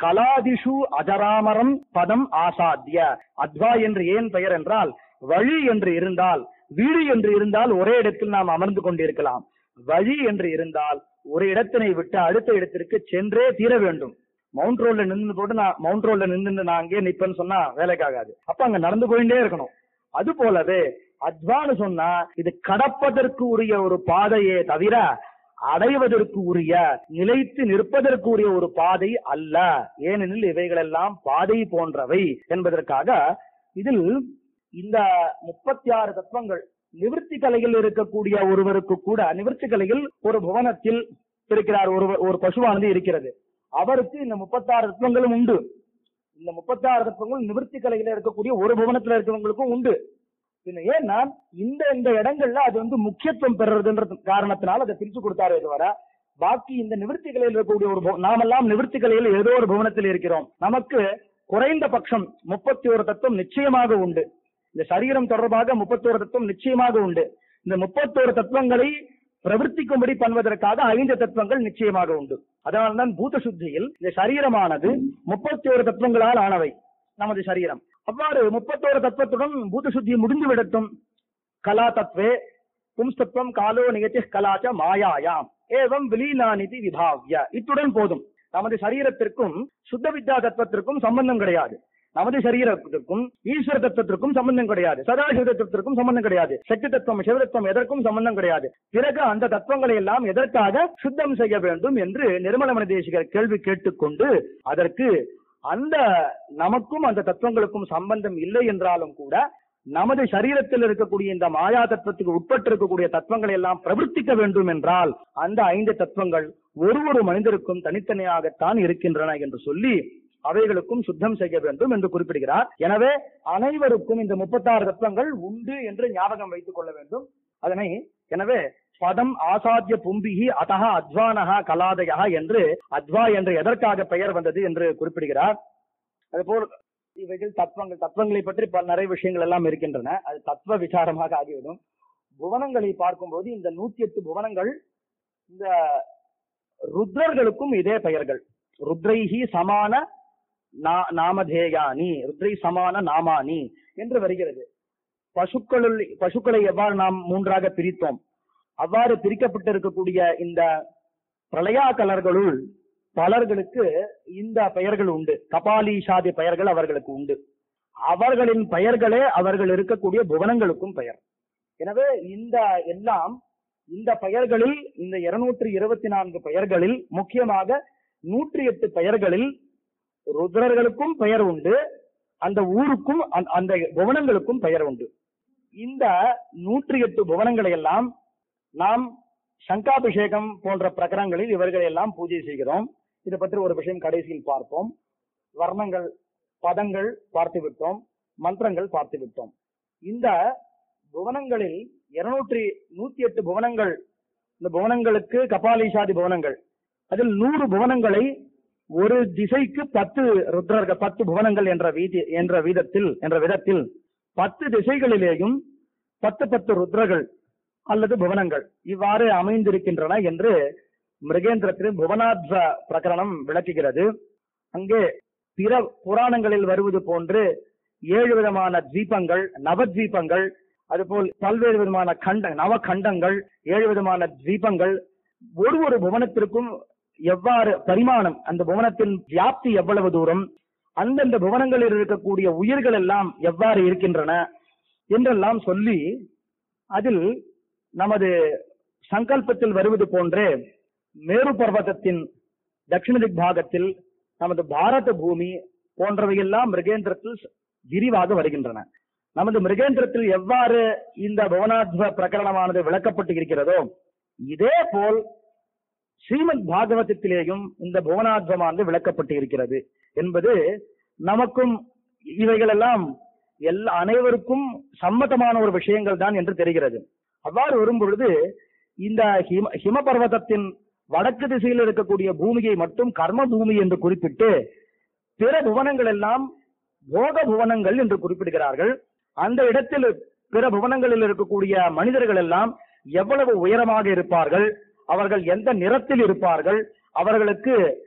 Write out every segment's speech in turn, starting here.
கலாதிஷு அஜராமரம் பதம் ஆசாத்திய அத்வா என்று ஏன் பெயர் என்றால் வழி என்று இருந்தால் வீடு என்று இருந்தால் ஒரே இடத்தில் நாம் அமர்ந்து கொண்டிருக்கலாம் வழி என்று இருந்தால் ஒரு இடத்தினை விட்டு அடுத்த இடத்திற்கு சென்றே தீர வேண்டும் மவுண்ட் ரோட்ல நின்று போட்டு நான் மவுண்ட் ரோட்ல நின்று நான் அங்கேயே நிப்பேன்னு சொன்னா வேலைக்காகாது அப்ப அங்க நடந்து போயிட்டே இருக்கணும் அது போலவே அத்வான்னு சொன்னா இது கடப்பதற்கு உரிய ஒரு பாதையே தவிர அடைவதற்கு உரிய நிலைத்து நிற்பதற்கு உரிய ஒரு பாதை அல்ல ஏனெனில் இவைகளெல்லாம் பாதை போன்றவை என்பதற்காக இதில் இந்த முப்பத்தி ஆறு தத்துவங்கள் நிவர்த்தி கலையில் இருக்கக்கூடிய ஒருவருக்கு கூட நிவர்த்தி கலையில் ஒரு புவனத்தில் இருக்கிறார் ஒரு ஒரு பசுவானது இருக்கிறது அவருக்கு இந்த முப்பத்தாறு தத்துவங்களும் உண்டு இந்த முப்பத்தாறு தத்துவங்கள் நிவர்த்தி கலையில இருக்கக்கூடிய ஒரு புவனத்துல இருக்கிறவங்களுக்கும் உண்டு பின்ன ஏன்னா இந்த இந்த இடங்கள்ல அது வந்து முக்கியத்துவம் பெறுறதுன்ற காரணத்தினால அதை பிரிச்சு கொடுத்தாரு இதுவரை பாக்கி இந்த நிவர்த்தி கலையில் இருக்கக்கூடிய ஒரு புவ- நாமெல்லாம் நிவர்த்தி கலையில் ஏதோ ஒரு புவனத்தில் இருக்கிறோம் நமக்கு குறைந்த பட்சம் முப்பத்தி ஒரு தத்துவம் நிச்சயமாக உண்டு இந்த சரீரம் தொடர்பாக முப்பத்தோரு தத்துவம் நிச்சயமாக உண்டு இந்த முப்பத்தோரு தத்துவங்களை பிரவர்த்திக்கும்படி பண்ணுவதற்காக ஐந்து தத்துவங்கள் நிச்சயமாக உண்டு அதனால்தான் பூத சுத்தியில் இந்த சரீரமானது முப்பத்தி ஒரு தத்துவங்களால் ஆனவை நமது சரீரம் அவ்வாறு முப்பத்தோரு தத்துவத்துடன் பூத சுத்தி முடிந்து விடட்டும் கலா தத்வே பும்ஸ்தத்துவம் காலோ நிகழ்ச்சி கலாச்ச மாயாயாம் ஏவம் விலீனானிதி விபாவ்ய இத்துடன் போதும் நமது சரீரத்திற்கும் சுத்த வித்யா தத்துவத்திற்கும் சம்பந்தம் கிடையாது நமது சரீரத்திற்கும் ஈஸ்வர தத்துவத்திற்கும் சம்பந்தம் கிடையாது சதாசிவ தத்துவத்திற்கும் சம்பந்தம் கிடையாது சக்தி தத்துவம் சிவதத்துவம் எதற்கும் சம்பந்தம் கிடையாது பிறகு அந்த தத்துவங்களை எல்லாம் எதற்காக சுத்தம் செய்ய வேண்டும் என்று நிர்மலமன தேசிகர் கேள்வி கேட்டுக்கொண்டு அதற்கு அந்த நமக்கும் அந்த தத்துவங்களுக்கும் சம்பந்தம் இல்லை என்றாலும் கூட நமது சரீரத்தில் இருக்கக்கூடிய இந்த மாயா தத்துவத்துக்கு உட்பட்டு இருக்கக்கூடிய தத்துவங்களை எல்லாம் பிரவர்த்திக்க வேண்டும் என்றால் அந்த ஐந்து தத்துவங்கள் ஒரு ஒரு மனிதருக்கும் தனித்தனியாகத்தான் இருக்கின்றன என்று சொல்லி அவைகளுக்கும் சுத்தம் செய்ய வேண்டும் என்று குறிப்பிடுகிறார் எனவே அனைவருக்கும் இந்த முப்பத்தாறு தத்துவங்கள் உண்டு என்று ஞாபகம் வைத்துக் கொள்ள வேண்டும் அதனை எனவே பதம் ஆசாத்திய பும்பிகி அதஹ அத்வானஹா கலாதயா என்று அத்வா என்று எதற்காக பெயர் வந்தது என்று குறிப்பிடுகிறார் அதுபோல் இவைகள் தத்துவங்கள் தத்துவங்களை பற்றி பல நிறைய விஷயங்கள் எல்லாம் இருக்கின்றன அது தத்துவ விசாரமாக ஆகிவிடும் புவனங்களை பார்க்கும்போது இந்த நூத்தி எட்டு புவனங்கள் இந்த ருத்ரர்களுக்கும் இதே பெயர்கள் ருத்ரைஹி சமான நா- நாமதேயானி ருத்ரை சமான நாமானி என்று வருகிறது பசுக்களுள் பசுக்களை எவ்வாறு நாம் மூன்றாக பிரித்தோம் அவ்வாறு பிரிக்கப்பட்டிருக்கக்கூடிய இந்த பிரளயா கலர்களுள் பலர்களுக்கு இந்த பெயர்கள் உண்டு கபாலீஷாதி பெயர்கள் அவர்களுக்கு உண்டு அவர்களின் பெயர்களே அவர்கள் இருக்கக்கூடிய புவனங்களுக்கும் பெயர் எனவே இந்த எல்லாம் இந்த பெயர்களில் இந்த இருநூற்றி இருபத்தி நான்கு பெயர்களில் முக்கியமாக நூற்றி எட்டு பெயர்களில் ருத்ரர்களுக்கும் பெயர் உண்டு அந்த ஊருக்கும் அந்த- அந்த புவனங்களுக்கும் பெயர் உண்டு இந்த நூற்றி எட்டு புவனங்களை எல்லாம் நாம் சங்காபிஷேகம் போன்ற பிரகரங்களில் இவர்களை எல்லாம் பூஜை செய்கிறோம் இதை பற்றி ஒரு விஷயம் கடைசியில் பார்ப்போம் வர்ணங்கள் பதங்கள் பார்த்து விட்டோம் மந்திரங்கள் பார்த்து விட்டோம் இந்த புவனங்களில் இருநூற்றி நூத்தி எட்டு புவனங்கள் இந்த புவனங்களுக்கு கபாலீஷாதி புவனங்கள் அதில் நூறு புவனங்களை ஒரு திசைக்கு பத்து ருத்ரர்கள் பத்து புவனங்கள் என்ற வீதி என்ற வீதத்தில் என்ற விதத்தில் பத்து திசைகளிலேயும் பத்து பத்து ருத்ரர்கள் அல்லது புவனங்கள் இவ்வாறு அமைந்திருக்கின்றன என்று மிருகேந்திரத்தின் புவனாத்வ பிரகரணம் விளக்குகிறது அங்கே பிற புராணங்களில் வருவது போன்று ஏழு விதமான தீபங்கள் நவத்வீபங்கள் அதுபோல் பல்வேறு விதமான கண்ட நவகண்டங்கள் ஏழு விதமான தீபங்கள் ஒரு ஒரு புவனத்திற்கும் எவ்வாறு பரிமாணம் அந்த புவனத்தின் வியாப்தி எவ்வளவு தூரம் அந்தந்த புவனங்களில் இருக்கக்கூடிய உயிர்கள் எல்லாம் எவ்வாறு இருக்கின்றன என்றெல்லாம் சொல்லி அதில் நமது சங்கல்பத்தில் வருவது போன்றே மேரு பர்வதத்தின் தட்சிண திக் பாகத்தில் நமது பாரத பூமி போன்றவையெல்லாம் மிருகேந்திரத்தில் விரிவாக வருகின்றன நமது மிருகேந்திரத்தில் எவ்வாறு இந்த புவனாத்வ பிரகரணமானது விளக்கப்பட்டு இருக்கிறதோ இதே போல் ஸ்ரீமத் பாகவதத்திலேயும் இந்த புவனாத்வமானது விளக்கப்பட்டு இருக்கிறது என்பது நமக்கும் இவைகளெல்லாம் எல்லா அனைவருக்கும் சம்மதமான ஒரு விஷயங்கள் தான் என்று தெரிகிறது அவ்வாறு வரும்பொழுது இந்த ஹிம ஹிமபர்வதத்தின் வடக்கு திசையில் இருக்கக்கூடிய பூமியை மட்டும் கர்ம பூமி என்று குறிப்பிட்டு பிற புவனங்கள் எல்லாம் போக புவனங்கள் என்று குறிப்பிடுகிறார்கள் அந்த இடத்தில் பிற புவனங்களில் இருக்கக்கூடிய மனிதர்கள் எல்லாம் எவ்வளவு உயரமாக இருப்பார்கள் அவர்கள் எந்த நிறத்தில் இருப்பார்கள் அவர்களுக்கு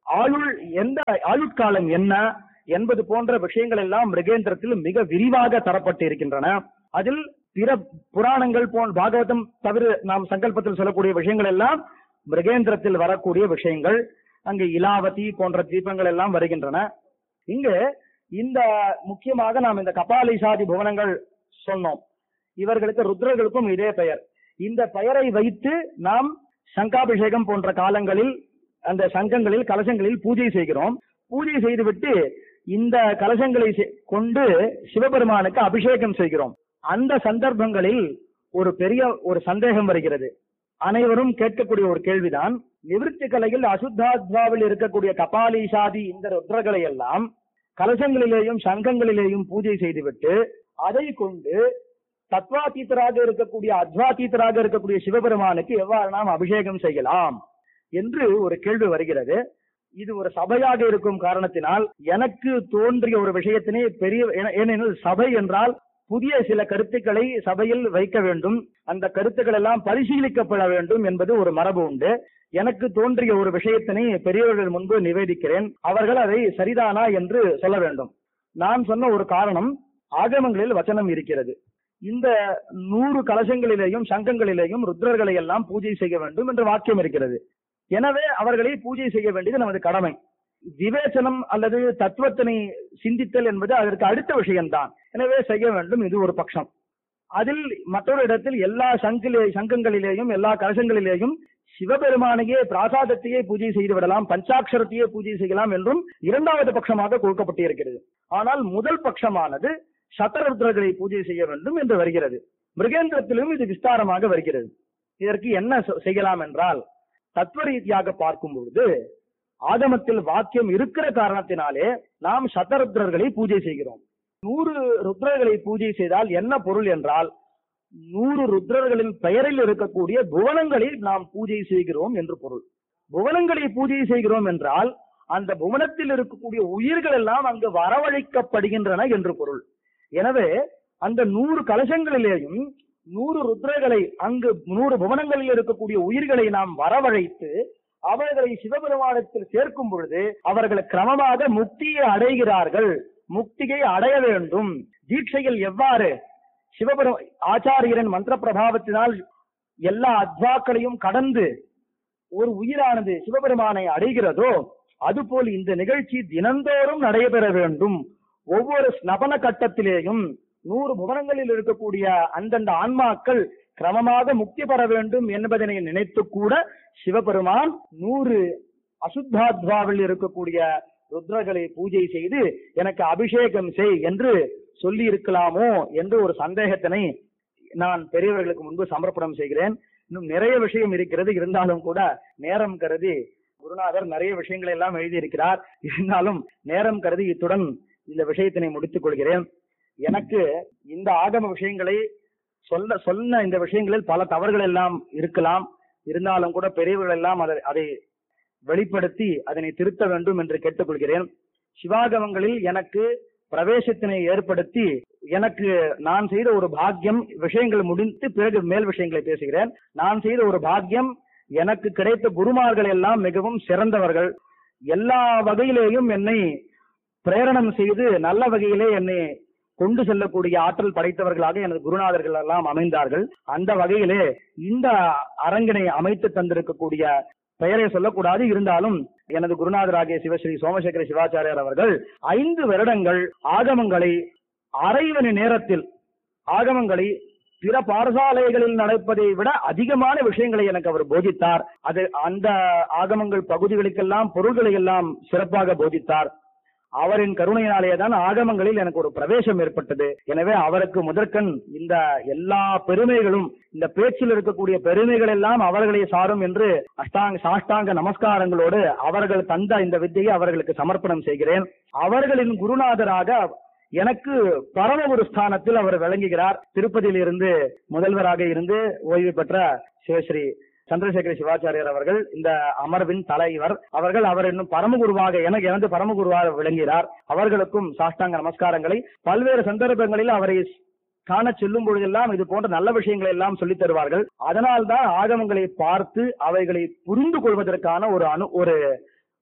ஆயுள் எந்த ஆயுட்காலம் என்ன என்பது போன்ற விஷயங்கள் எல்லாம் மிருகேந்திரத்தில் மிக விரிவாக தரப்பட்டு இருக்கின்றன அதில் பிற புராணங்கள் போன் பாகவதம் தவிர நாம் சங்கல்பத்தில் சொல்லக்கூடிய விஷயங்கள் எல்லாம் மிருகேந்திரத்தில் வரக்கூடிய விஷயங்கள் அங்கு இலாவதி போன்ற தீபங்கள் எல்லாம் வருகின்றன இங்கு இந்த முக்கியமாக நாம் இந்த கபாலிசாதி புவனங்கள் சொன்னோம் இவர்களுக்கு ருத்ரர்களுக்கும் இதே பெயர் இந்த பெயரை வைத்து நாம் சங்காபிஷேகம் போன்ற காலங்களில் அந்த சங்கங்களில் கலசங்களில் பூஜை செய்கிறோம் பூஜை செய்துவிட்டு இந்த கலசங்களை செ- கொண்டு சிவபெருமானுக்கு அபிஷேகம் செய்கிறோம் அந்த சந்தர்ப்பங்களில் ஒரு பெரிய ஒரு சந்தேகம் வருகிறது அனைவரும் கேட்கக்கூடிய ஒரு கேள்விதான் நிவிருத்தி கலையில் அசுத்தாத்வாவில் இருக்கக்கூடிய கபாலீசாதி இந்த ருத்ரகளை எல்லாம் கலசங்களிலேயும் சங்கங்களிலேயும் பூஜை செய்துவிட்டு அதை கொண்டு தத்வாதீத்தராக இருக்கக்கூடிய அத்வாதீத்தராக இருக்கக்கூடிய சிவபெருமானுக்கு எவ்வாறு நாம் அபிஷேகம் செய்யலாம் என்று ஒரு கேள்வி வருகிறது இது ஒரு சபையாக இருக்கும் காரணத்தினால் எனக்கு தோன்றிய ஒரு விஷயத்தினை பெரிய ஏன- ஏனெனில் சபை என்றால் புதிய சில கருத்துக்களை சபையில் வைக்க வேண்டும் அந்த கருத்துக்கள் எல்லாம் பரிசீலிக்கப்பட வேண்டும் என்பது ஒரு மரபு உண்டு எனக்கு தோன்றிய ஒரு விஷயத்தினை பெரியவர்கள் முன்பு நிவேதிக்கிறேன் அவர்கள் அதை சரிதானா என்று சொல்ல வேண்டும் நான் சொன்ன ஒரு காரணம் ஆகமங்களில் வச்சனம் இருக்கிறது இந்த நூறு கலசங்களிலேயும் சங்கங்களிலேயும் ருத்ரர்களை எல்லாம் பூஜை செய்ய வேண்டும் என்ற வாக்கியம் இருக்கிறது எனவே அவர்களை பூஜை செய்ய வேண்டியது நமது கடமை விவேச்சனம் அல்லது தத்துவத்தினை சிந்தித்தல் என்பது அதற்கு அடுத்த விஷயம்தான் எனவே செய்ய வேண்டும் இது ஒரு பட்சம் அதில் மற்றொரு இடத்தில் எல்லா சங்கிலே சங்கங்களிலேயும் எல்லா கலசங்களிலேயும் சிவபெருமானையே பிராசாதத்தையே பூஜை செய்து விடலாம் பஞ்சாட்சரத்தையே பூஜை செய்யலாம் என்றும் இரண்டாவது பட்சமாக கொடுக்கப்பட்டிருக்கிறது ஆனால் முதல் பட்சமானது சத்தருத்ரர்களை பூஜை செய்ய வேண்டும் என்று வருகிறது மிருகேந்திரத்திலும் இது விஸ்தாரமாக வருகிறது இதற்கு என்ன செ- செய்யலாம் என்றால் தத்துவ ரீதியாக பார்க்கும் பொழுது ஆகமத்தில் வாக்கியம் இருக்கிற காரணத்தினாலே நாம் சத்தருத்ரர்களை பூஜை செய்கிறோம் நூறு ருத்ரர்களை பூஜை செய்தால் என்ன பொருள் என்றால் நூறு ருத்ரர்களின் பெயரில் இருக்கக்கூடிய புவனங்களை நாம் பூஜை செய்கிறோம் என்று பொருள் புவனங்களை பூஜை செய்கிறோம் என்றால் அந்த புவனத்தில் இருக்கக்கூடிய உயிர்கள் எல்லாம் அங்கு வரவழைக்கப்படுகின்றன என்று பொருள் எனவே அந்த நூறு கலசங்களிலேயும் நூறு ருத்ரர்களை அங்கு நூறு புவனங்களில் இருக்கக்கூடிய உயிர்களை நாம் வரவழைத்து அவர்களை சிவபெருமானத்தில் சேர்க்கும் பொழுது அவர்கள் கிரமமாக முக்தியை அடைகிறார்கள் முக்தியை அடைய வேண்டும் தீட்சையில் எவ்வாறு சிவபெரும ஆச்சாரியரின் மந்திர பிரபாவத்தினால் எல்லா அத்வாக்களையும் கடந்து ஒரு உயிரானது சிவபெருமானை அடைகிறதோ அதுபோல் இந்த நிகழ்ச்சி தினந்தோறும் நடைபெற வேண்டும் ஒவ்வொரு ஸ்நபன கட்டத்திலேயும் நூறு புவனங்களில் இருக்கக்கூடிய அந்தந்த ஆன்மாக்கள் கிரமமாக முக்தி பெற வேண்டும் என்பதனை நினைத்து கூட சிவபெருமான் நூறு அசுத்தாத்வாவில் இருக்கக்கூடிய ருத்ரர்களை பூஜை செய்து எனக்கு அபிஷேகம் செய் என்று சொல்லி இருக்கலாமோ என்று ஒரு சந்தேகத்தினை நான் பெரியவர்களுக்கு முன்பு சமர்ப்பணம் செய்கிறேன் இன்னும் நிறைய விஷயம் இருக்கிறது இருந்தாலும் கூட நேரம் கருதி குருநாதர் நிறைய விஷயங்களை எல்லாம் எழுதியிருக்கிறார் இருந்தாலும் நேரம் கருதி இத்துடன் இந்த விஷயத்தினை முடித்துக் கொள்கிறேன் எனக்கு இந்த ஆகம விஷயங்களை சொல்ல சொன்ன இந்த விஷயங்களில் பல தவறுகள் எல்லாம் இருக்கலாம் இருந்தாலும் கூட பெரியவர்கள் எல்லாம் அதை அதை வெளிப்படுத்தி அதனை திருத்த வேண்டும் என்று கேட்டுக்கொள்கிறேன் சிவாகமங்களில் எனக்கு பிரவேசத்தினை ஏற்படுத்தி எனக்கு நான் செய்த ஒரு பாக்கியம் விஷயங்கள் முடித்து பிறகு மேல் விஷயங்களை பேசுகிறேன் நான் செய்த ஒரு பாக்கியம் எனக்கு கிடைத்த குருமார்கள் எல்லாம் மிகவும் சிறந்தவர்கள் எல்லா வகையிலேயும் என்னை பிரேரணம் செய்து நல்ல வகையிலே என்னை கொண்டு செல்லக்கூடிய ஆற்றல் படைத்தவர்களாக எனது குருநாதர்கள் எல்லாம் அமைந்தார்கள் அந்த வகையிலே இந்த அரங்கினை அமைத்து தந்திருக்கக்கூடிய பெயரை சொல்லக்கூடாது இருந்தாலும் எனது குருநாதராகிய சிவஸ்ரீ சோமசேகர சிவாச்சாரியார் அவர்கள் ஐந்து வருடங்கள் ஆகமங்களை அரை மணி நேரத்தில் ஆகமங்களை பிற பாடசாலைகளில் நடப்பதை விட அதிகமான விஷயங்களை எனக்கு அவர் போதித்தார் அது அந்த ஆகமங்கள் பகுதிகளுக்கெல்லாம் பொருள்களை எல்லாம் சிறப்பாக போதித்தார் அவரின் கருணையினாலேயே தான் ஆகமங்களில் எனக்கு ஒரு பிரவேசம் ஏற்பட்டது எனவே அவருக்கு முதற்கண் இந்த எல்லா பெருமைகளும் இந்த பேச்சில் இருக்கக்கூடிய பெருமைகள் எல்லாம் அவர்களை சாரும் என்று அஷ்டாங்க சாஷ்டாங்க நமஸ்காரங்களோடு அவர்கள் தந்த இந்த வித்தையை அவர்களுக்கு சமர்ப்பணம் செய்கிறேன் அவர்களின் குருநாதராக எனக்கு பரமகுரு ஸ்தானத்தில் அவர் விளங்குகிறார் திருப்பதியில் இருந்து முதல்வராக இருந்து ஓய்வு பெற்ற சிவஸ்ரீ சந்திரசேகர சிவாச்சாரியர் அவர்கள் இந்த அமர்வின் தலைவர் அவர்கள் அவர் இன்னும் பரமகுருவாக எனக்கு எனது பரமகுருவாக விளங்குகிறார் அவர்களுக்கும் சாஷ்டாங்க நமஸ்காரங்களை பல்வேறு சந்தர்ப்பங்களில் அவரை காண செல்லும் பொழுதெல்லாம் இது போன்ற நல்ல விஷயங்களை எல்லாம் சொல்லித் தருவார்கள் அதனால்தான் ஆகமங்களை பார்த்து அவைகளை புரிந்து கொள்வதற்கான ஒரு அணு ஒரு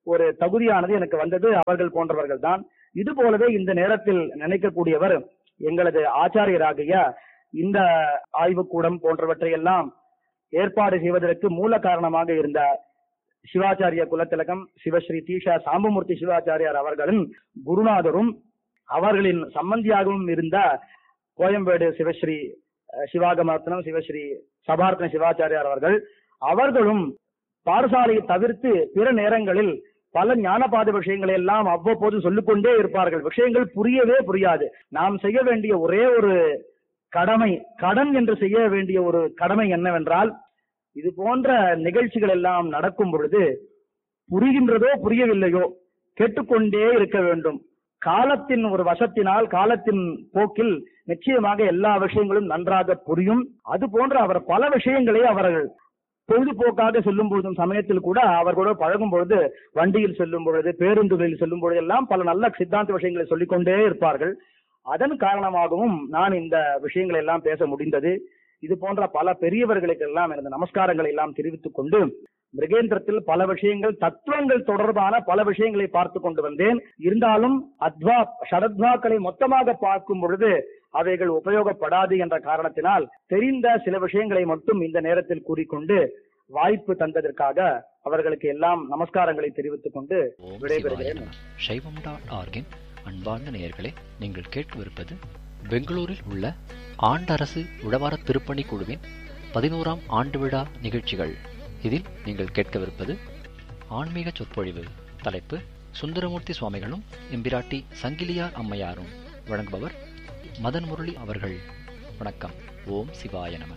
ஒரு தகுதியானது எனக்கு வந்தது அவர்கள் போன்றவர்கள் தான் இது போலவே இந்த நேரத்தில் நினைக்கக்கூடியவர் எங்களது ஆச்சாரியராகிய இந்த ஆய்வுக்கூடம் போன்றவற்றை எல்லாம் ஏற்பாடு செய்வதற்கு மூல காரணமாக இருந்த சிவாச்சாரிய குலத்திலகம் சிவஸ்ரீ தீஷா சாம்பமூர்த்தி சிவாச்சாரியார் அவர்களின் குருநாதரும் அவர்களின் சம்பந்தியாகவும் இருந்த கோயம்பேடு சிவஸ்ரீ அஹ், சிவாகமரத்னம் சிவஸ்ரீ சபார்த்தன சிவாச்சாரியார் அவர்கள் அவர்களும் பாடசாலையை தவிர்த்து பிற நேரங்களில் பல ஞானபாத விஷயங்களை எல்லாம் அவ்வப்போது சொல்லிக்கொண்டே இருப்பார்கள் விஷயங்கள் புரியவே புரியாது நாம் செய்ய வேண்டிய ஒரே ஒரு கடமை கடன் என்று செய்ய வேண்டிய ஒரு கடமை என்னவென்றால் இது போன்ற நிகழ்ச்சிகள் எல்லாம் நடக்கும் பொழுது புரிகின்றதோ புரியவில்லையோ கேட்டுக்கொண்டே இருக்க வேண்டும் காலத்தின் ஒரு வசத்தினால் காலத்தின் போக்கில் நிச்சயமாக எல்லா விஷயங்களும் நன்றாக புரியும் அது போன்ற அவர் பல விஷயங்களை அவர்கள் பொழுதுபோக்காக செல்லும் பொழுதும் சமயத்தில் கூட அவர்களோடு பழகும் பொழுது வண்டியில் செல்லும் பொழுது பேருந்துகளில் செல்லும் பொழுது எல்லாம் பல நல்ல சித்தாந்த விஷயங்களை சொல்லிக்கொண்டே இருப்பார்கள் அதன் காரணமாகவும் நான் இந்த விஷயங்களை எல்லாம் பேச முடிந்தது இது போன்ற பல பெரியவர்களுக்கு எல்லாம் எனது நமஸ்காரங்களை எல்லாம் தெரிவித்துக் கொண்டு மிருகேந்திரத்தில் பல விஷயங்கள் தத்துவங்கள் தொடர்பான பல விஷயங்களை பார்த்து கொண்டு வந்தேன் இருந்தாலும் அத்வா ஷடத்வாக்களை மொத்தமாக பார்க்கும் பொழுது அவைகள் உபயோகப்படாது என்ற காரணத்தினால் தெரிந்த சில விஷயங்களை மட்டும் இந்த நேரத்தில் கூறிக்கொண்டு வாய்ப்பு தந்ததற்காக அவர்களுக்கு எல்லாம் நமஸ்காரங்களை தெரிவித்துக் கொண்டு ஓம் சிவாய விடைபெறுகிறேன் நம சைவம் டாட் ஆர்கின் அன்பார்ந்த நேயர்களே நீங்கள் கேட்கவிருப்பது பெங்களூரில் உள்ள ஆண்டரசு உழவார திருப்பணி குழுவின் பதினோராம் ஆண்டு விழா நிகழ்ச்சிகள் இதில் நீங்கள் கேட்கவிருப்பது ஆன்மீக சொற்பொழிவு தலைப்பு சுந்தரமூர்த்தி சுவாமிகளும் எம்பிராட்டி சங்கிலியார் அம்மையாரும் வழங்குபவர் மதன் முரளி அவர்கள் வணக்கம் ஓம் சிவாய நம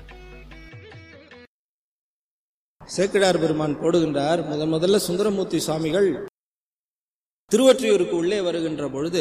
சேக்கிடார் பெருமான் போடுகின்றார் முதன் முதல்ல சுந்தரமூர்த்தி சுவாமிகள் திருவொற்றியூருக்கு உள்ளே வருகின்ற பொழுது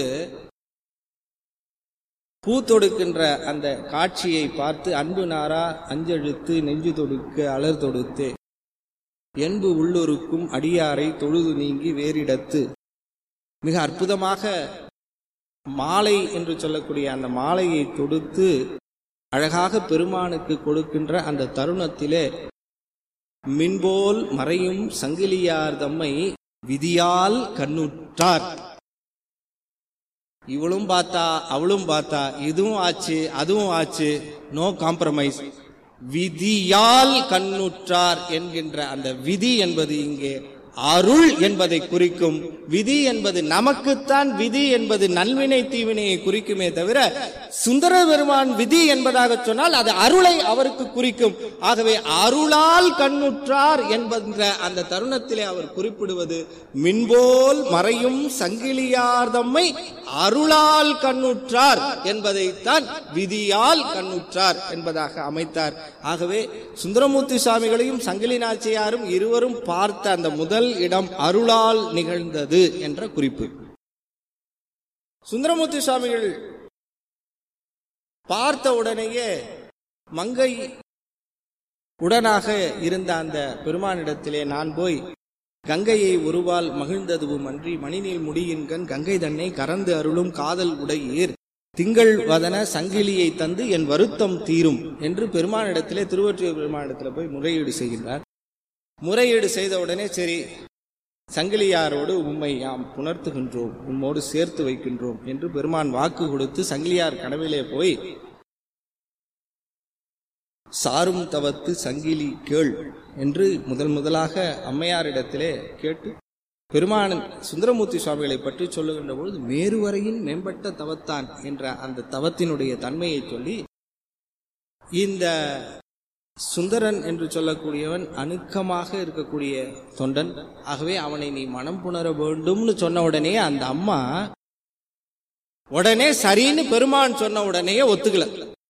பூ தொடுக்கின்ற அந்த காட்சியை பார்த்து அன்பு நாரா அஞ்செழுத்து நெஞ்சு தொடுக்க அலர் தொடுத்து என்பு உள்ளொருக்கும் அடியாரை தொழுது நீங்கி வேறிடத்து மிக அற்புதமாக மாலை என்று சொல்லக்கூடிய அந்த மாலையை தொடுத்து அழகாக பெருமானுக்கு கொடுக்கின்ற அந்த தருணத்திலே மின்போல் மறையும் சங்கிலியார் தம்மை விதியால் கண்ணுற்றார் இவளும் பார்த்தா அவளும் பார்த்தா இதுவும் ஆச்சு அதுவும் ஆச்சு நோ காம்ப்ரமைஸ் விதியால் கண்ணுற்றார் என்கின்ற அந்த விதி என்பது இங்கே அருள் என்பதை குறிக்கும் விதி என்பது நமக்குத்தான் விதி என்பது நல்வினை தீவினையை குறிக்குமே தவிர சுந்தர பெருமான் விதி என்பதாக சொன்னால் அது அருளை அவருக்கு குறிக்கும் ஆகவே அருளால் கண்ணுற்றார் என்பன்ற அந்த தருணத்திலே அவர் குறிப்பிடுவது மின்போல் மறையும் சங்கிலியார் தம்மை அருளால் கண்ணுற்றார் என்பதைத்தான் விதியால் கண்ணுற்றார் என்பதாக அமைத்தார் ஆகவே சுந்தரமூர்த்தி சுவாமிகளையும் சங்கிலி நாச்சியாரும் இருவரும் பார்த்த அந்த முதல் இடம் அருளால் நிகழ்ந்தது என்ற குறிப்பு சுந்தரமூர்த்தி சுவாமிகள் பார்த்த உடனேயே மங்கை உடனாக இருந்த அந்த பெருமானிடத்திலே நான் போய் கங்கையை ஒருவால் மகிழ்ந்ததுவும் அன்றி மணிநீள் முடியின்கண் கங்கை தன்னை கறந்து அருளும் காதல் உடையீர் திங்கள் வதன சங்கிலியை தந்து என் வருத்தம் தீரும் என்று பெருமானிடத்திலே திருவொற்றியூர் பெருமானிடத்திலே போய் முறையீடு செய்கின்றார் முறையீடு செய்த உடனே சரி சங்கிலியாரோடு உம்மை யாம் புணர்த்துகின்றோம் உம்மோடு சேர்த்து வைக்கின்றோம் என்று பெருமான் வாக்கு கொடுத்து சங்கிலியார் கனவிலே போய் சாரும் தவத்து சங்கிலி கேள் என்று முதல் முதலாக அம்மையாரிடத்திலே கேட்டு பெருமானன் சுந்தரமூர்த்தி சுவாமிகளை பற்றி சொல்லுகின்ற பொழுது மேருவரையின் மேம்பட்ட தவத்தான் என்ற அந்த தவத்தினுடைய தன்மையை சொல்லி இந்த சுந்தரன் என்று சொல்லக்கூடியவன் அணுக்கமாக இருக்கக்கூடிய தொண்டன் ஆகவே அவனை நீ மனம் புணர வேண்டும்னு சொன்ன உடனே அந்த அம்மா உடனே சரின்னு பெருமான் சொன்ன உடனே ஒத்துக்கல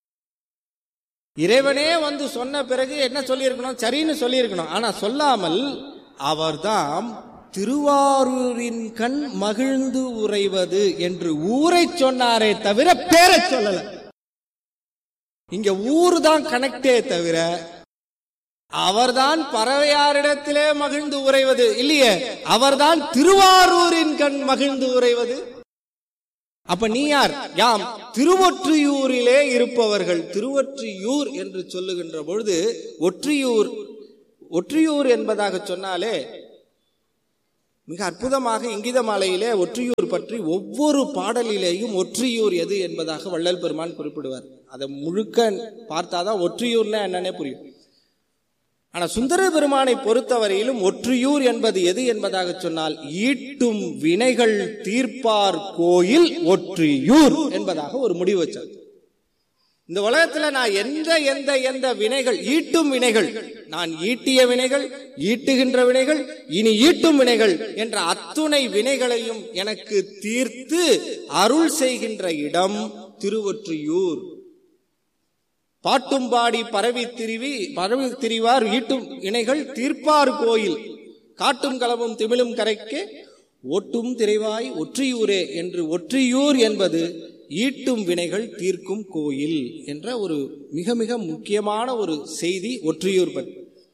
இறைவனே வந்து சொன்ன பிறகு என்ன சொல்லியிருக்கணும் சரின்னு சொல்லியிருக்கணும் ஆனா சொல்லாமல் அவர்தாம் திருவாரூரின் கண் மகிழ்ந்து உறைவது என்று ஊரை சொன்னாரே தவிர பேரை சொல்லல இங்க ஊர் தான் கனெக்டே தவிர அவர்தான் பறவையாரிடத்திலே மகிழ்ந்து உறைவது இல்லையே அவர்தான் திருவாரூரின் கண் மகிழ்ந்து உறைவது அப்ப நீ யார் யாம் திருவொற்றியூரிலே இருப்பவர்கள் திருவொற்றியூர் என்று சொல்லுகின்ற பொழுது ஒற்றியூர் ஒற்றியூர் என்பதாக சொன்னாலே மிக அற்புதமாக இங்கித மாலையிலே ஒற்றியூர் பற்றி ஒவ்வொரு பாடலிலேயும் ஒற்றியூர் எது என்பதாக வள்ளல் பெருமான் குறிப்பிடுவார் அதை முழுக்க பார்த்தாதான் ஒற்றியூர்னா என்னன்னே புரியும் ஆனா சுந்தர பெருமானை பொறுத்தவரையிலும் ஒற்றியூர் என்பது எது என்பதாக சொன்னால் ஈட்டும் வினைகள் தீர்ப்பார் கோயில் ஒற்றியூர் என்பதாக ஒரு முடிவு வச்சார் இந்த உலகத்துல நான் எந்த எந்த எந்த வினைகள் ஈட்டும் வினைகள் நான் ஈட்டிய வினைகள் ஈட்டுகின்ற வினைகள் இனி ஈட்டும் வினைகள் என்ற அத்துணை வினைகளையும் எனக்கு தீர்த்து அருள் செய்கின்ற இடம் திருவொற்றியூர் பாட்டும் பாடி பரவி திரிவி பரவி திரிவார் ஈட்டும் இணைகள் தீர்ப்பார் கோயில் காட்டும் களமும் திமிழும் கரைக்கு ஒட்டும் திரைவாய் ஒற்றியூரே என்று ஒற்றியூர் என்பது ஈட்டும் வினைகள் தீர்க்கும் கோயில் என்ற ஒரு மிக மிக முக்கியமான ஒரு செய்தி ஒற்றியூர் பற்றி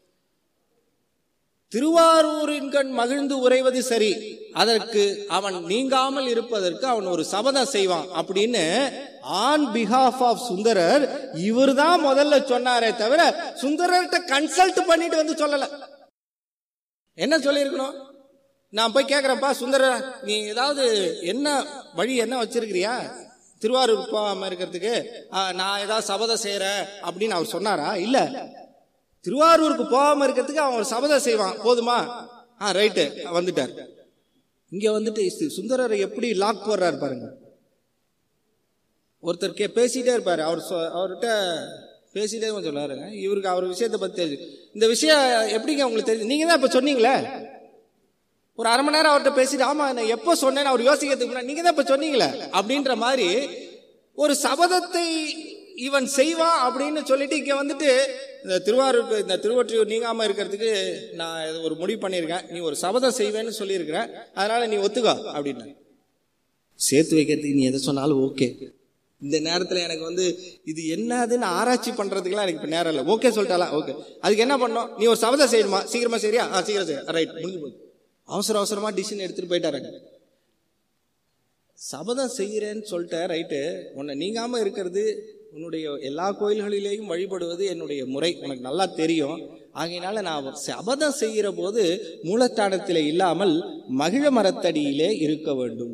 திருவாரூரின் கண் மகிழ்ந்து உறைவது சரி அதற்கு அவன் நீங்காமல் இருப்பதற்கு அவன் ஒரு சபதம் செய்வான் அப்படின்னு ஆன் பிஹாஃப் ஆஃப் சுந்தரர் இவர் தான் முதல்ல சொன்னாரே தவிர சுந்தரர்கிட்ட கன்சல்ட் பண்ணிட்டு வந்து சொல்லல என்ன சொல்லியிருக்கணும் நான் போய் கேட்கிறேன்ப்பா சுந்தரர் நீ ஏதாவது என்ன வழி என்ன வச்சிருக்கிறியா திருவாரூர் போகாம இருக்கிறதுக்கு ஆ, நான் ஏதாவது சபதம் செய்யறேன் அப்படின்னு அவர் சொன்னாரா இல்ல திருவாரூருக்கு போகாம இருக்கிறதுக்கு அவன் ஒரு சபதம் செய்வான் போதுமா ஆ ரைட்டு வந்துட்டார் இங்க வந்துட்டு சு- சுந்தரரை எப்படி லாக் போடுறாரு பாருங்க ஒருத்தர் கே பேசிட்டே இருப்பாரு அவர் சொ- அவர்கிட்ட பேசிட்டே கொஞ்சம் சொல்லாருங்க இவருக்கு அவர் விஷயத்தை பத்தி தெரிஞ்சு இந்த விஷயம் எப்படிங்க உங்களுக்கு தெரிஞ்சு நீங்க தான் இப்ப சொன்னீங்களே ஒரு அரை மணி நேரம் அவர்கிட்ட பேசிட்டு ஆமா நான் எப்போ சொன்னேன்னு அவர் யோசிக்கிறதுக்கு முன்னாடி நீங்க தான் இப்ப சொன்னீங்களே அப்படின்ற மாதிரி ஒரு சபதத்தை இவன் செய்வான் அப்படின்னு சொல்லிட்டு இங்க வந்துட்டு இந்த திருவாரூர் இந்த திருவொற்றியூர் நீங்காம இருக்கிறதுக்கு நான் இது ஒரு முடிவு பண்ணியிருக்கேன் நீ ஒரு சபதம் செய்வேன்னு சொல்லியிருக்கிற அதனால நீ ஒத்துக்கோ அப்படின்னு சேர்த்து வைக்கிறதுக்கு நீ எதை சொன்னாலும் ஓகே இந்த நேரத்துல எனக்கு வந்து இது என்னதுன்னு ஆராய்ச்சி பண்றதுக்குலாம் எனக்கு இப்ப நேரம் இல்லை ஓகே சொல்லிட்டாலா ஓகே அதுக்கு என்ன பண்ணோம் நீ ஒரு சபதம் செய்யணுமா சீக்கிரமா சரியா ஆ சீக்கிரம் சரி ரைட் முடிஞ்சு போகுது அவசர அவசரமா டிசிஷன் எடுத்துட்டு போயிட்டாருங்க சபதம் செய்கிறேன்னு சொல்லிட்டேன் ரைட்டு உன்னை நீங்காம இருக்கிறது உன்னுடைய எல்லா கோயில்களிலேயும் வழிபடுவது என்னுடைய முறை உனக்கு நல்லா தெரியும் ஆகையினால நான் சபதம் செய்கிற போது மூலஸ்தானத்திலே இல்லாமல் மகிழ மரத்தடியிலே இருக்க வேண்டும்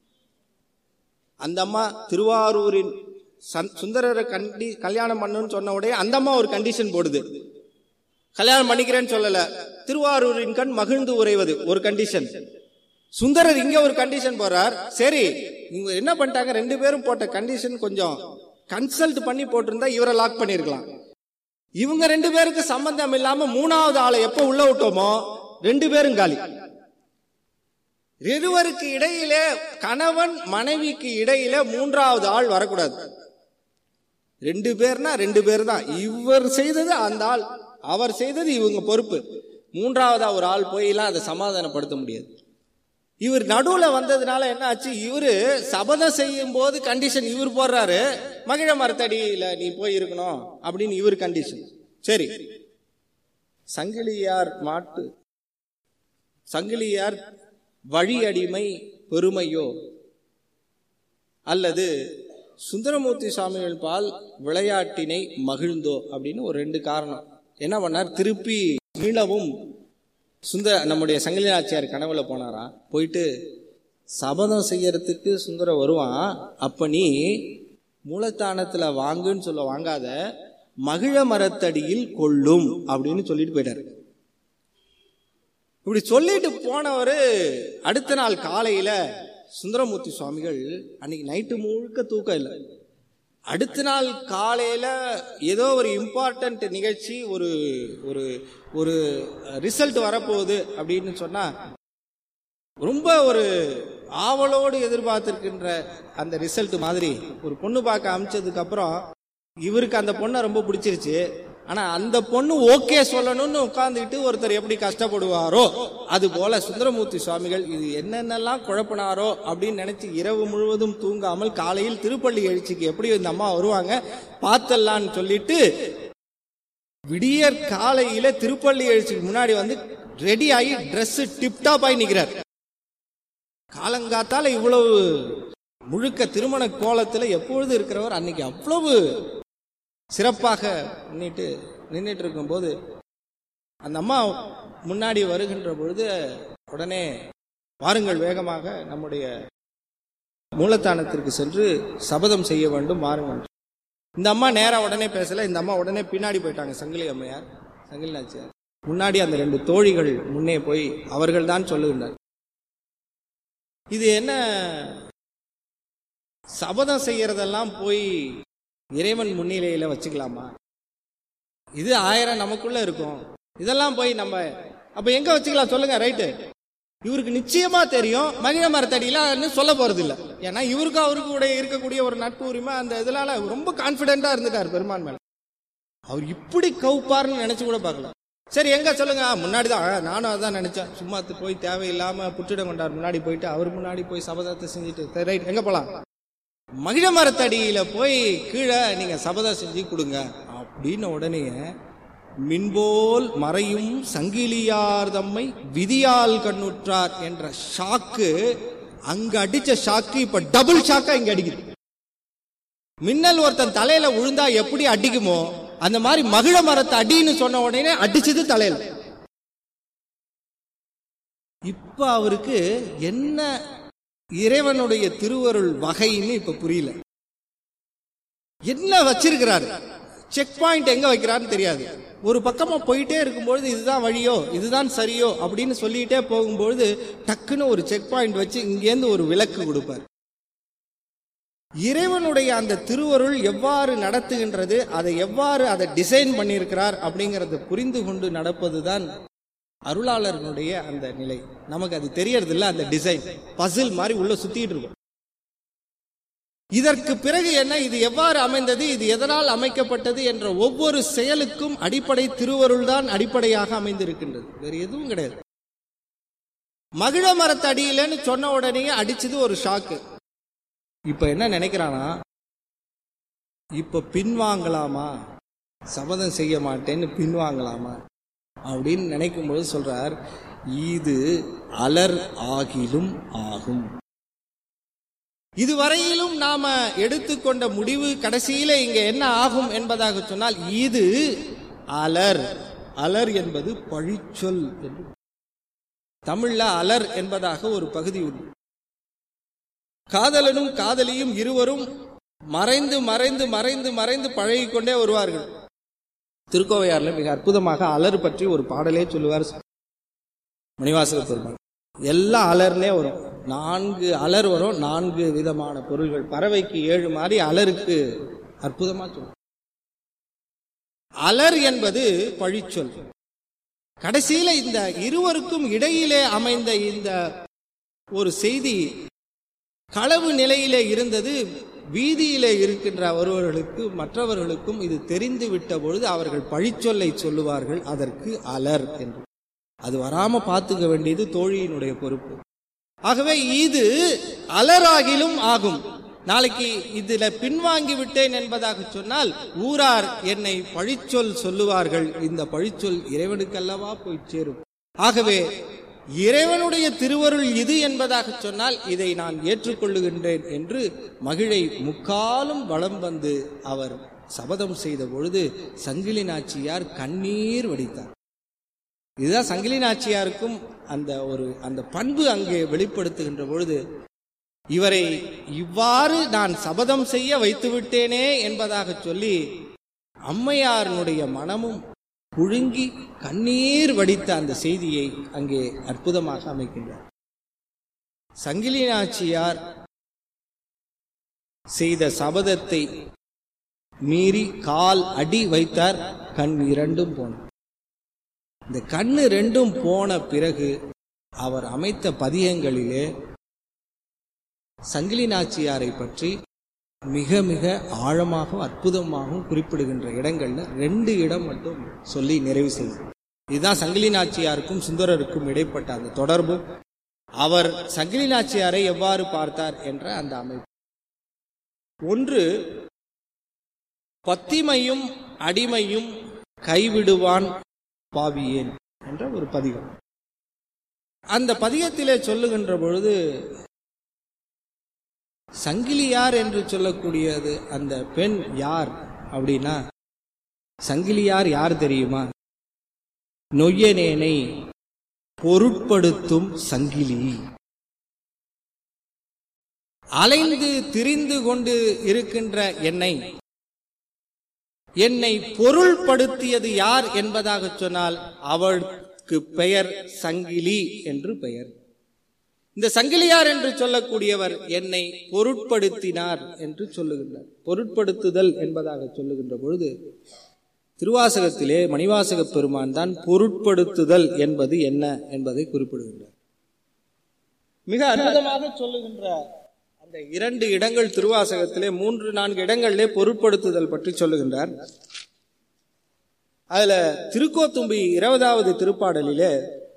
அந்த அம்மா திருவாரூரின் சந்- சுந்தரரை கண்டி கல்யாணம் பண்ணுன்னு சொன்ன உடனே அந்த அம்மா ஒரு கண்டிஷன் போடுது கல்யாணம் பண்ணிக்கிறேன்னு சொல்லல திருவாரூரின் கண் மகிழ்ந்து உறைவது ஒரு கண்டிஷன் சுந்தரர் இங்க ஒரு கண்டிஷன் போறார் சரி இவங்க என்ன பண்ணிட்டாங்க ரெண்டு பேரும் போட்ட கண்டிஷன் கொஞ்சம் கன்சல்ட் பண்ணி போட்டிருந்தா இவரை லாக் பண்ணிருக்கலாம் இவங்க ரெண்டு பேருக்கு சம்பந்தம் இல்லாம மூணாவது ஆளை எப்ப உள்ள விட்டோமோ ரெண்டு பேரும் காலி இருவருக்கு இடையிலே கணவன் மனைவிக்கு இடையிலே மூன்றாவது ஆள் வரக்கூடாது ரெண்டு பேர்னா ரெண்டு பேர் தான் இவர் செய்தது அந்த ஆள் அவர் செய்தது இவங்க பொறுப்பு மூன்றாவதா ஒரு ஆள் போயெல்லாம் அதை சமாதானப்படுத்த முடியாது இவர் நடுவுல வந்ததுனால என்ன ஆச்சு இவரு சபதம் செய்யும் போது கண்டிஷன் இவர் போடுறாரு மகிழ மரத்தடியில நீ போய் இருக்கணும் அப்படின்னு இவர் கண்டிஷன் சரி சங்கிலியார் மாட்டு சங்கிலியார் வழி அடிமை பெருமையோ அல்லது சுந்தரமூர்த்தி சுவாமிகள் பால் விளையாட்டினை மகிழ்ந்தோ அப்படின்னு ஒரு ரெண்டு காரணம் என்ன பண்ணார் திருப்பி மீளவும் சுந்தர நம்முடைய சங்கிலி நாச்சியார் கனவுல போனாரா போயிட்டு சபதம் செய்யறதுக்கு சுந்தர வருவான் அப்ப நீ மூலத்தானத்துல வாங்குன்னு சொல்ல வாங்காத மகிழ மரத்தடியில் கொள்ளும் அப்படின்னு சொல்லிட்டு போயிட்டாரு இப்படி சொல்லிட்டு போனவர் அடுத்த நாள் காலையில சுந்தரமூர்த்தி சுவாமிகள் அன்னைக்கு நைட்டு முழுக்க தூக்கம் இல்லை அடுத்த நாள் காலையில ஏதோ ஒரு இம்பார்ட்டன்ட் நிகழ்ச்சி ஒரு ஒரு ஒரு ரிசல்ட் வரப்போகுது அப்படின்னு சொன்னா ரொம்ப ஒரு ஆவலோடு எதிர்பார்த்திருக்கின்ற அந்த ரிசல்ட் மாதிரி ஒரு பொண்ணு பார்க்க அமிச்சதுக்கு அப்புறம் இவருக்கு அந்த பொண்ணை ரொம்ப பிடிச்சிருச்சு ஆனா அந்த பொண்ணு ஓகே சொல்லணும்னு உட்கார்ந்துக்கிட்டு ஒருத்தர் எப்படி கஷ்டப்படுவாரோ அது போல சுந்தரமூர்த்தி சுவாமிகள் இது என்னென்னலாம் குழப்பினாரோ அப்படின்னு நினைச்சு இரவு முழுவதும் தூங்காமல் காலையில் திருப்பள்ளி எழுச்சிக்கு எப்படி இந்த அம்மா வருவாங்க பார்த்தல்லான்னு சொல்லிட்டு விடியற் காலையில திருப்பள்ளி எழுச்சிக்கு முன்னாடி வந்து ரெடி ஆகி Dress டிப்டாப் ஆகி நிக்கிறார் காலங்காத்தால இவ்வளவு முழுக்க திருமண கோலத்துல எப்பொழுது இருக்கிறவர் அன்னைக்கு அவ்வளவு சிறப்பாக நின்னுட்டு நின்றுட்டு இருக்கும்போது அந்த அம்மா முன்னாடி வருகின்ற பொழுது உடனே வாருங்கள் வேகமாக நம்முடைய மூலத்தானத்திற்கு சென்று சபதம் செய்ய வேண்டும் வாருங்கள் இந்த அம்மா நேரா உடனே பேசல இந்த அம்மா உடனே பின்னாடி போயிட்டாங்க சங்கிலி அம்மையார் சங்கிலி நாச்சியார் முன்னாடி அந்த ரெண்டு தோழிகள் முன்னே போய் அவர்கள் தான் சொல்லுகின்றனர் இது என்ன சபதம் செய்யறதெல்லாம் போய் இறைவன் முன்னிலையில வச்சுக்கலாமா இது ஆயிரம் நமக்குள்ள இருக்கும் இதெல்லாம் போய் நம்ம அப்ப எங்க வச்சுக்கலாம் சொல்லுங்க ரைட்டு இவருக்கு நிச்சயமா தெரியும் மகிழ மரத்தடியில சொல்ல போறது இல்ல ஏன்னா இவருக்கு அவருக்கு கூட இருக்கக்கூடிய ஒரு நட்பு உரிமை அந்த இதனால ரொம்ப கான்பிடென்டா இருந்துட்டார் பெருமான் மேல அவர் இப்படி கவுப்பார்னு நினைச்சு கூட பார்க்கல சரி எங்க சொல்லுங்க ஆ, முன்னாடி தான் ஆ, நானும் அதான் நினைச்சேன் சும்மா து- போய் தேவையில்லாம புற்றிடம் கொண்டார் முன்னாடி போயிட்டு அவர் முன்னாடி போய் சபதத்தை செஞ்சுட்டு சரி ரைட் எங்க போலாம் மகிழ மரத்தடியில போய் கீழே நீங்க சபதம் செஞ்சு கொடுங்க அப்படின்னு உடனே மின்போல் மறையும் சங்கிலியார் தம்மை விதியால் கண்ணுற்றார் என்ற ஷாக்கு அங்க அடிச்ச ஷாக்கு இப்ப டபுள் ஷாக்கா இங்க அடிக்குது மின்னல் ஒருத்தன் தலையில விழுந்தா எப்படி அடிக்குமோ அந்த மாதிரி மகிழ மரத்தை அடின்னு சொன்ன உடனே அடிச்சது தலையில இப்ப அவருக்கு என்ன இறைவனுடைய திருவருள் வகைன்னு இப்ப புரியல என்ன வச்சிருக்கிறாரு செக் பாயிண்ட் எங்க வைக்கிறாருன்னு தெரியாது ஒரு பக்கமா போயிட்டே இருக்கும்பொழுது இதுதான் வழியோ இதுதான் சரியோ அப்படின்னு சொல்லிட்டே போகும்பொழுது டக்குன்னு ஒரு செக் பாயிண்ட் வச்சு இங்கேருந்து ஒரு விளக்கு கொடுப்பார் இறைவனுடைய அந்த திருவருள் எவ்வாறு நடத்துகின்றது அதை எவ்வாறு அதை டிசைன் பண்ணியிருக்கிறார் அப்படிங்கறத புரிந்து கொண்டு நடப்பதுதான் அருளாளர்களுடைய அந்த நிலை நமக்கு அது தெரியறது இல்ல அந்த டிசைன் பசில் மாதிரி உள்ள சுத்திட்டு இருக்கும் இதற்கு பிறகு என்ன இது எவ்வாறு அமைந்தது இது எதனால் அமைக்கப்பட்டது என்ற ஒவ்வொரு செயலுக்கும் அடிப்படை திருவருள் தான் அடிப்படையாக அமைந்திருக்கின்றது வேறு எதுவும் கிடையாது மகிழ மரத்தடியிலன்னு சொன்ன உடனே அடிச்சது ஒரு ஷாக்கு இப்ப என்ன நினைக்கிறானா இப்ப பின்வாங்கலாமா சபதம் செய்ய மாட்டேன்னு பின்வாங்கலாமா அப்படின்னு நினைக்கும் பொழுது சொல்றார் இது அலர் ஆகிலும் ஆகும் இதுவரையிலும் நாம எடுத்துக்கொண்ட முடிவு கடைசியில இங்க என்ன ஆகும் என்பதாக சொன்னால் இது அலர் அலர் என்பது பழிச்சொல் என்று தமிழ்ல அலர் என்பதாக ஒரு பகுதி உண்டு காதலனும் காதலியும் இருவரும் மறைந்து மறைந்து மறைந்து மறைந்து பழகிக் கொண்டே வருவார்கள் திருக்கோவையார்ல மிக அற்புதமாக அலர் பற்றி ஒரு பாடலே சொல்லுவார் மணிவாசக பெருமாள் எல்லாம் அலர்னே வரும் நான்கு அலர் வரும் நான்கு விதமான பொருள்கள் பறவைக்கு ஏழு மாதிரி அலருக்கு அற்புதமா சொல்லும் அலர் என்பது பழிச்சொல் கடைசியில இந்த இருவருக்கும் இடையிலே அமைந்த இந்த ஒரு செய்தி களவு நிலையிலே இருந்தது வீதியிலே இருக்கின்ற ஒருவர்களுக்கு மற்றவர்களுக்கும் இது தெரிந்து விட்ட பொழுது அவர்கள் பழிச்சொல்லை சொல்லுவார்கள் அதற்கு அலர் என்று அது வராம பார்த்துக்க வேண்டியது தோழியினுடைய பொறுப்பு ஆகவே இது அலராகிலும் ஆகும் நாளைக்கு இதுல பின்வாங்கி விட்டேன் என்பதாக சொன்னால் ஊரார் என்னை பழிச்சொல் சொல்லுவார்கள் இந்த பழிச்சொல் இறைவனுக்கல்லவா போய் சேரும் ஆகவே இறைவனுடைய திருவருள் இது என்பதாக சொன்னால் இதை நான் ஏற்றுக்கொள்ளுகின்றேன் என்று மகிழை முக்காலும் வலம் வந்து அவர் சபதம் செய்த பொழுது சங்கிலி நாச்சியார் கண்ணீர் வடித்தார் இதுதான் சங்கிலி நாச்சியாருக்கும் அந்த ஒரு அந்த பண்பு அங்கே வெளிப்படுத்துகின்ற பொழுது இவரை இவ்வாறு நான் சபதம் செய்ய வைத்து விட்டேனே என்பதாக சொல்லி அம்மையாரினுடைய மனமும் புழுங்கி கண்ணீர் வடித்த அந்த செய்தியை அங்கே அற்புதமாக அமைக்கின்றார் சங்கிலி நாச்சியார் செய்த சபதத்தை மீறி கால் அடி வைத்தார் கண் இரண்டும் போன இந்த கண்ணு ரெண்டும் போன பிறகு அவர் அமைத்த பதியங்களிலே சங்கிலி நாச்சியாரை பற்றி மிக மிக ஆழமாகவும் அற்புதமாகவும் குறிப்பிடுகின்ற இடங்கள்ல ரெண்டு இடம் மட்டும் சொல்லி நிறைவு செய்யும் இதுதான் சங்கிலி நாச்சியாருக்கும் சுந்தரருக்கும் இடைப்பட்ட அந்த தொடர்பும் அவர் சங்கிலி நாச்சியாரை எவ்வாறு பார்த்தார் என்ற அந்த அமைப்பு ஒன்று பத்திமையும் அடிமையும் கைவிடுவான் பாவியேன் என்ற ஒரு பதிகம் அந்த பதிகத்திலே சொல்லுகின்ற பொழுது சங்கிலியார் என்று சொல்லக்கூடியது அந்த பெண் யார் அப்படின்னா சங்கிலியார் யார் தெரியுமா நொய்யனேனை பொருட்படுத்தும் சங்கிலி அலைந்து திரிந்து கொண்டு இருக்கின்ற என்னை என்னை பொருள்படுத்தியது யார் என்பதாக சொன்னால் அவளுக்கு பெயர் சங்கிலி என்று பெயர் இந்த சங்கிலியார் என்று சொல்லக்கூடியவர் என்னை பொருட்படுத்தினார் என்று சொல்லுகின்றார் பொருட்படுத்துதல் என்பதாக சொல்லுகின்ற பொழுது திருவாசகத்திலே மணிவாசக பெருமான் தான் பொருட்படுத்துதல் என்பது என்ன என்பதை குறிப்பிடுகின்றார் மிக அற்புதமாக சொல்லுகின்ற அந்த இரண்டு இடங்கள் திருவாசகத்திலே மூன்று நான்கு இடங்களிலே பொருட்படுத்துதல் பற்றி சொல்லுகின்றார் அதுல திருக்கோத்தும்பி இருபதாவது திருப்பாடலிலே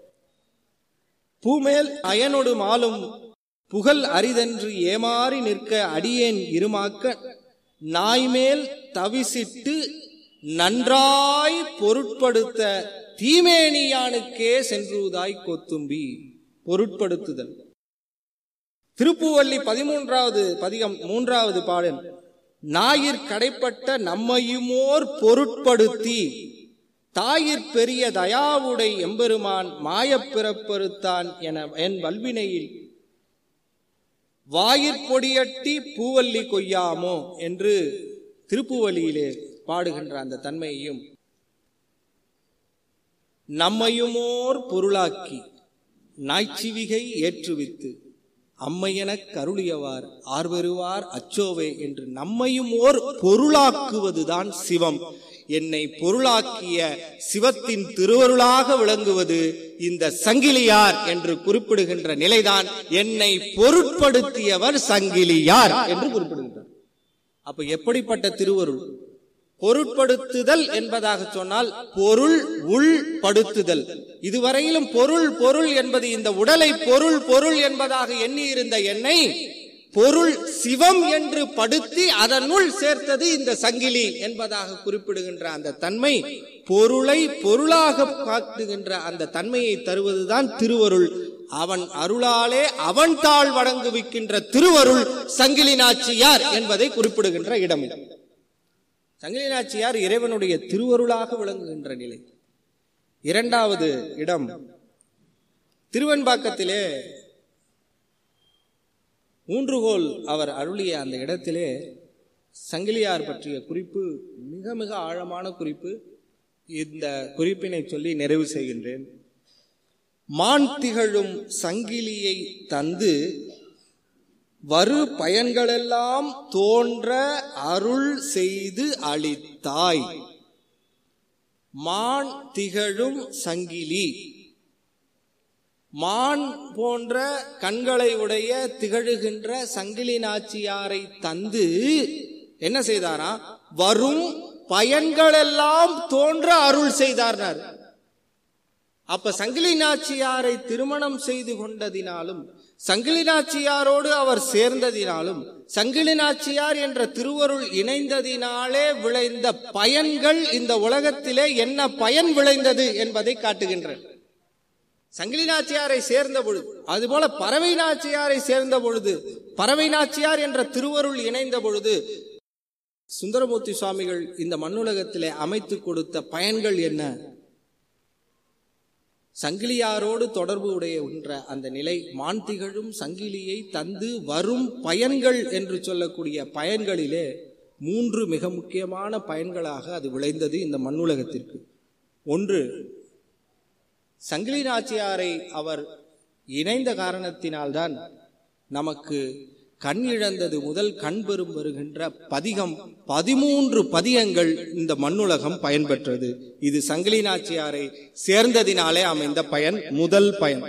பூமேல் அயனொடு மாலும் புகழ் அரிதென்று ஏமாறி நிற்க அடியேன் இருமாக்க நாய்மேல் தவிசிட்டு நன்றாய் பொருட்படுத்த தீமேனியானுக்கே சென்றுதாய் கொத்தும்பி பொருட்படுத்துதல் திருப்புவள்ளி பதிமூன்றாவது பதிகம் மூன்றாவது பாடல் நாயிற் கடைப்பட்ட நம்மையுமோர் பொருட்படுத்தி தாயிற் பெரிய தயாவுடை எம்பெருமான் மாயப் பிறப்பறுத்தான் என என் வல்வினையில் வாயிற்பொடியட்டி பூவல்லி கொய்யாமோ என்று திருப்புவலியிலே பாடுகின்ற அந்த தன்மையையும் நம்மையுமோர் பொருளாக்கி நாய்ச்சிவிகை ஏற்றுவித்து அம்மையெனக் கருளியவார் ஆர்வருவார் அச்சோவே என்று நம்மையும் ஓர் பொருளாக்குவதுதான் சிவம் என்னை பொருளாக்கிய சிவத்தின் திருவருளாக விளங்குவது இந்த சங்கிலியார் என்று குறிப்பிடுகின்ற நிலைதான் என்னை பொருட்படுத்தியவர் சங்கிலியார் என்று குறிப்பிடுகின்றார் அப்ப எப்படிப்பட்ட திருவருள் பொருட்படுத்துதல் என்பதாக சொன்னால் பொருள் உள்படுத்துதல் இதுவரையிலும் பொருள் பொருள் என்பது இந்த உடலை பொருள் பொருள் என்பதாக எண்ணி இருந்த என்னை பொருள் சிவம் என்று படுத்தி அதனுள் சேர்த்தது இந்த சங்கிலி என்பதாக குறிப்பிடுகின்ற அந்த தன்மை பொருளை பொருளாக காட்டுகின்ற அந்த தன்மையை தருவதுதான் திருவருள் அவன் அருளாலே அவன் தாழ் வழங்குவிக்கின்ற திருவருள் சங்கிலி நாச்சியார் என்பதை குறிப்பிடுகின்ற இடம் இது. சங்கிலி நாச்சியார் இறைவனுடைய திருவருளாக விளங்குகின்ற நிலை இரண்டாவது இடம் திருவெண்பாக்கத்திலே ஊன்றுகோல் அவர் அருளிய அந்த இடத்திலே சங்கிலியார் பற்றிய குறிப்பு மிக மிக ஆழமான குறிப்பு இந்த குறிப்பினை சொல்லி நிறைவு செய்கின்றேன் மான் திகழும் சங்கிலியை தந்து வரு பயன்களெல்லாம் தோன்ற அருள் செய்து அளித்தாய் மான் திகழும் சங்கிலி மான் போன்ற கண்களை உடைய திகழுகின்ற சங்கிலி நாச்சியாரை தந்து என்ன செய்தாரா வரும் பயன்களெல்லாம் தோன்ற அருள் செய்தார்னார் அப்ப சங்கிலி நாச்சியாரை திருமணம் செய்து கொண்டதினாலும் சங்கிலி நாச்சியாரோடு அவர் சேர்ந்ததினாலும் சங்கிலி நாச்சியார் என்ற திருவருள் இணைந்ததினாலே விளைந்த பயன்கள் இந்த உலகத்திலே என்ன பயன் விளைந்தது என்பதை காட்டுகின்றன சங்கிலி நாச்சியாரை சேர்ந்த பொழுது அதுபோல பறவை நாச்சியாரை சேர்ந்த பொழுது பறவை நாச்சியார் என்ற திருவருள் இணைந்த பொழுது சுந்தரமூர்த்தி சுவாமிகள் இந்த மண்ணுலகத்திலே அமைத்து கொடுத்த பயன்கள் என்ன சங்கிலியாரோடு தொடர்பு உடைய அந்த நிலை மான் திகழும் சங்கிலியை தந்து வரும் பயன்கள் என்று சொல்லக்கூடிய பயன்களிலே மூன்று மிக முக்கியமான பயன்களாக அது விளைந்தது இந்த மண்ணுலகத்திற்கு ஒன்று சங்கிலி நாச்சியாரை அவர் இணைந்த காரணத்தினால்தான் நமக்கு கண் இழந்தது முதல் கண் பெறும் வருகின்ற பதிகம் பதிமூன்று பதிகங்கள் இந்த மண்ணுலகம் பயன்பெற்றது இது சங்கிலி நாச்சியாரை சேர்ந்ததினாலே அமைந்த பயன் முதல் பயன்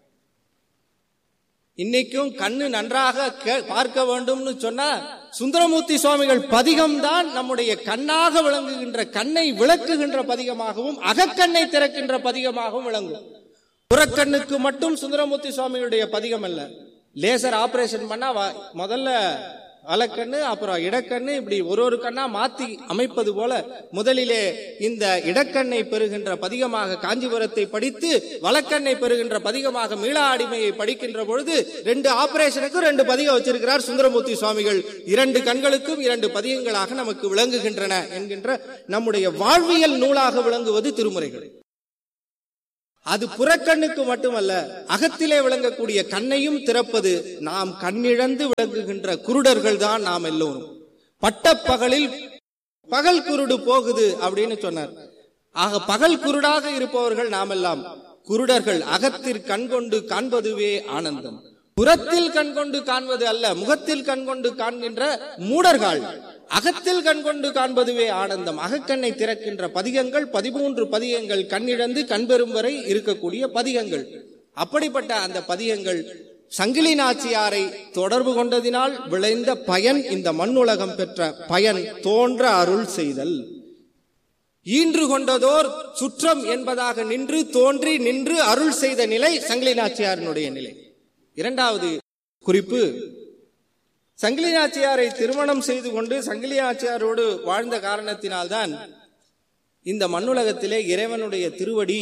இன்னைக்கும் கண்ணு நன்றாக கே- பார்க்க வேண்டும்னு சொன்னா சுந்தரமூர்த்தி சுவாமிகள் பதிகம் தான் நம்முடைய கண்ணாக விளங்குகின்ற கண்ணை விளக்குகின்ற பதிகமாகவும் அகக்கண்ணை திறக்கின்ற பதிகமாகவும் விளங்கும் புறக்கண்ணுக்கு மட்டும் சுந்தரமூர்த்தி சுவாமிகளுடைய பதிகம் அல்ல லேசர் ஆபரேஷன் பண்ணா வ- முதல்ல வலக்கண்ணு அப்புறம் இடக்கண்ணு இப்படி ஒரு ஒரு கண்ணா மாத்தி அமைப்பது போல முதலிலே இந்த இடக்கண்ணை பெறுகின்ற பதிகமாக காஞ்சிபுரத்தை படித்து வலக்கண்ணை பெறுகின்ற பதிகமாக மீளா அடிமையை படிக்கின்ற பொழுது ரெண்டு ஆபரேஷனுக்கும் ரெண்டு பதிகம் வச்சிருக்கிறார் சுந்தரமூர்த்தி சுவாமிகள் இரண்டு கண்களுக்கும் இரண்டு பதிகங்களாக நமக்கு விளங்குகின்றன என்கின்ற நம்முடைய வாழ்வியல் நூலாக விளங்குவது திருமுறைகள் அது புறக்கண்ணுக்கு மட்டுமல்ல அகத்திலே விளங்கக்கூடிய கண்ணையும் திறப்பது நாம் கண்ணிழந்து விளங்குகின்ற குருடர்கள் தான் நாம் எல்லோரும் பட்டப்பகலில் பகல் குருடு போகுது அப்படின்னு சொன்னார் ஆக பகல் குருடாக இருப்பவர்கள் நாமெல்லாம் குருடர்கள் அகத்தில் கண்கொண்டு காண்பதுவே ஆனந்தம் புறத்தில் கண்கொண்டு காண்பது அல்ல முகத்தில் கண்கொண்டு காண்கின்ற மூடர்கள் அகத்தில் கண்கொண்டு காண்பதுவே ஆனந்தம் அகக்கண்ணை திறக்கின்ற பதிகங்கள் பதிமூன்று பதிகங்கள் கண்ணிழந்து கண்பெறும் வரை இருக்கக்கூடிய பதிகங்கள் அப்படிப்பட்ட அந்த பதிகங்கள் சங்கிலி நாச்சியாரை தொடர்பு கொண்டதினால் விளைந்த பயன் இந்த மண்ணுலகம் பெற்ற பயன் தோன்ற அருள் செய்தல் ஈன்று கொண்டதோர் சுற்றம் என்பதாக நின்று தோன்றி நின்று அருள் செய்த நிலை சங்கிலி நாச்சியாரினுடைய நிலை இரண்டாவது குறிப்பு சங்கிலி நாச்சியாரை திருமணம் செய்து கொண்டு சங்கிலி நாச்சியாரோடு வாழ்ந்த காரணத்தினால்தான் இந்த மண்ணுலகத்திலே இறைவனுடைய திருவடி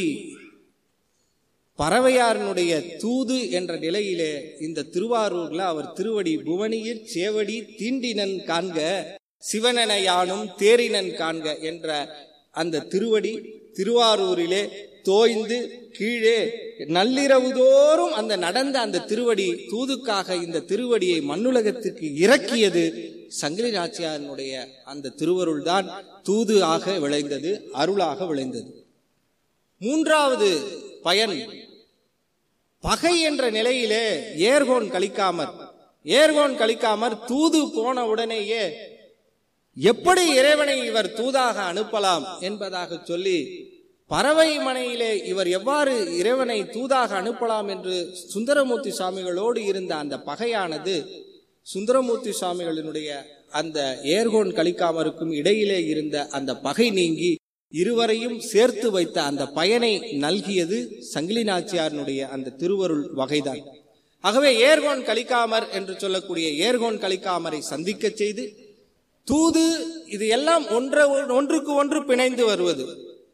பறவையாரனுடைய தூது என்ற நிலையிலே இந்த திருவாரூர்ல அவர் திருவடி புவனியிற் சேவடி தீண்டினன் காண்க சிவனென யானும் தேரினன் காண்க என்ற அந்த திருவடி திருவாரூரிலே தோய்ந்து கீழே நள்ளிரவு தோறும் அந்த நடந்த அந்த திருவடி தூதுக்காக இந்த திருவடியை மண்ணுலகத்திற்கு இறக்கியது சங்கிலி நாச்சியாரனுடைய அந்த திருவருள் தான் தூது ஆக விளைந்தது அருளாக விளைந்தது மூன்றாவது பயன் பகை என்ற நிலையிலே ஏர்கோன் கழிக்காமற் ஏர்கோன் கழிக்காமற் தூது போன உடனேயே எப்படி இறைவனை இவர் தூதாக அனுப்பலாம் என்பதாக சொல்லி பறவை மனையிலே இவர் எவ்வாறு இறைவனை தூதாக அனுப்பலாம் என்று சுந்தரமூர்த்தி சுவாமிகளோடு இருந்த அந்த பகையானது சுந்தரமூர்த்தி சுவாமிகளினுடைய அந்த ஏர்கோன் கழிக்காமருக்கும் இடையிலே இருந்த அந்த பகை நீங்கி இருவரையும் சேர்த்து வைத்த அந்த பயனை நல்கியது சங்கிலி நாச்சியாரினுடைய அந்த திருவருள் வகைதான் ஆகவே ஏர்கோன் கலிக்காமர் என்று சொல்லக்கூடிய ஏர்கோன் கலிக்காமரை சந்திக்க செய்து தூது இது எல்லாம் ஒன்ற ஒன்றுக்கு ஒன்று பிணைந்து வருவது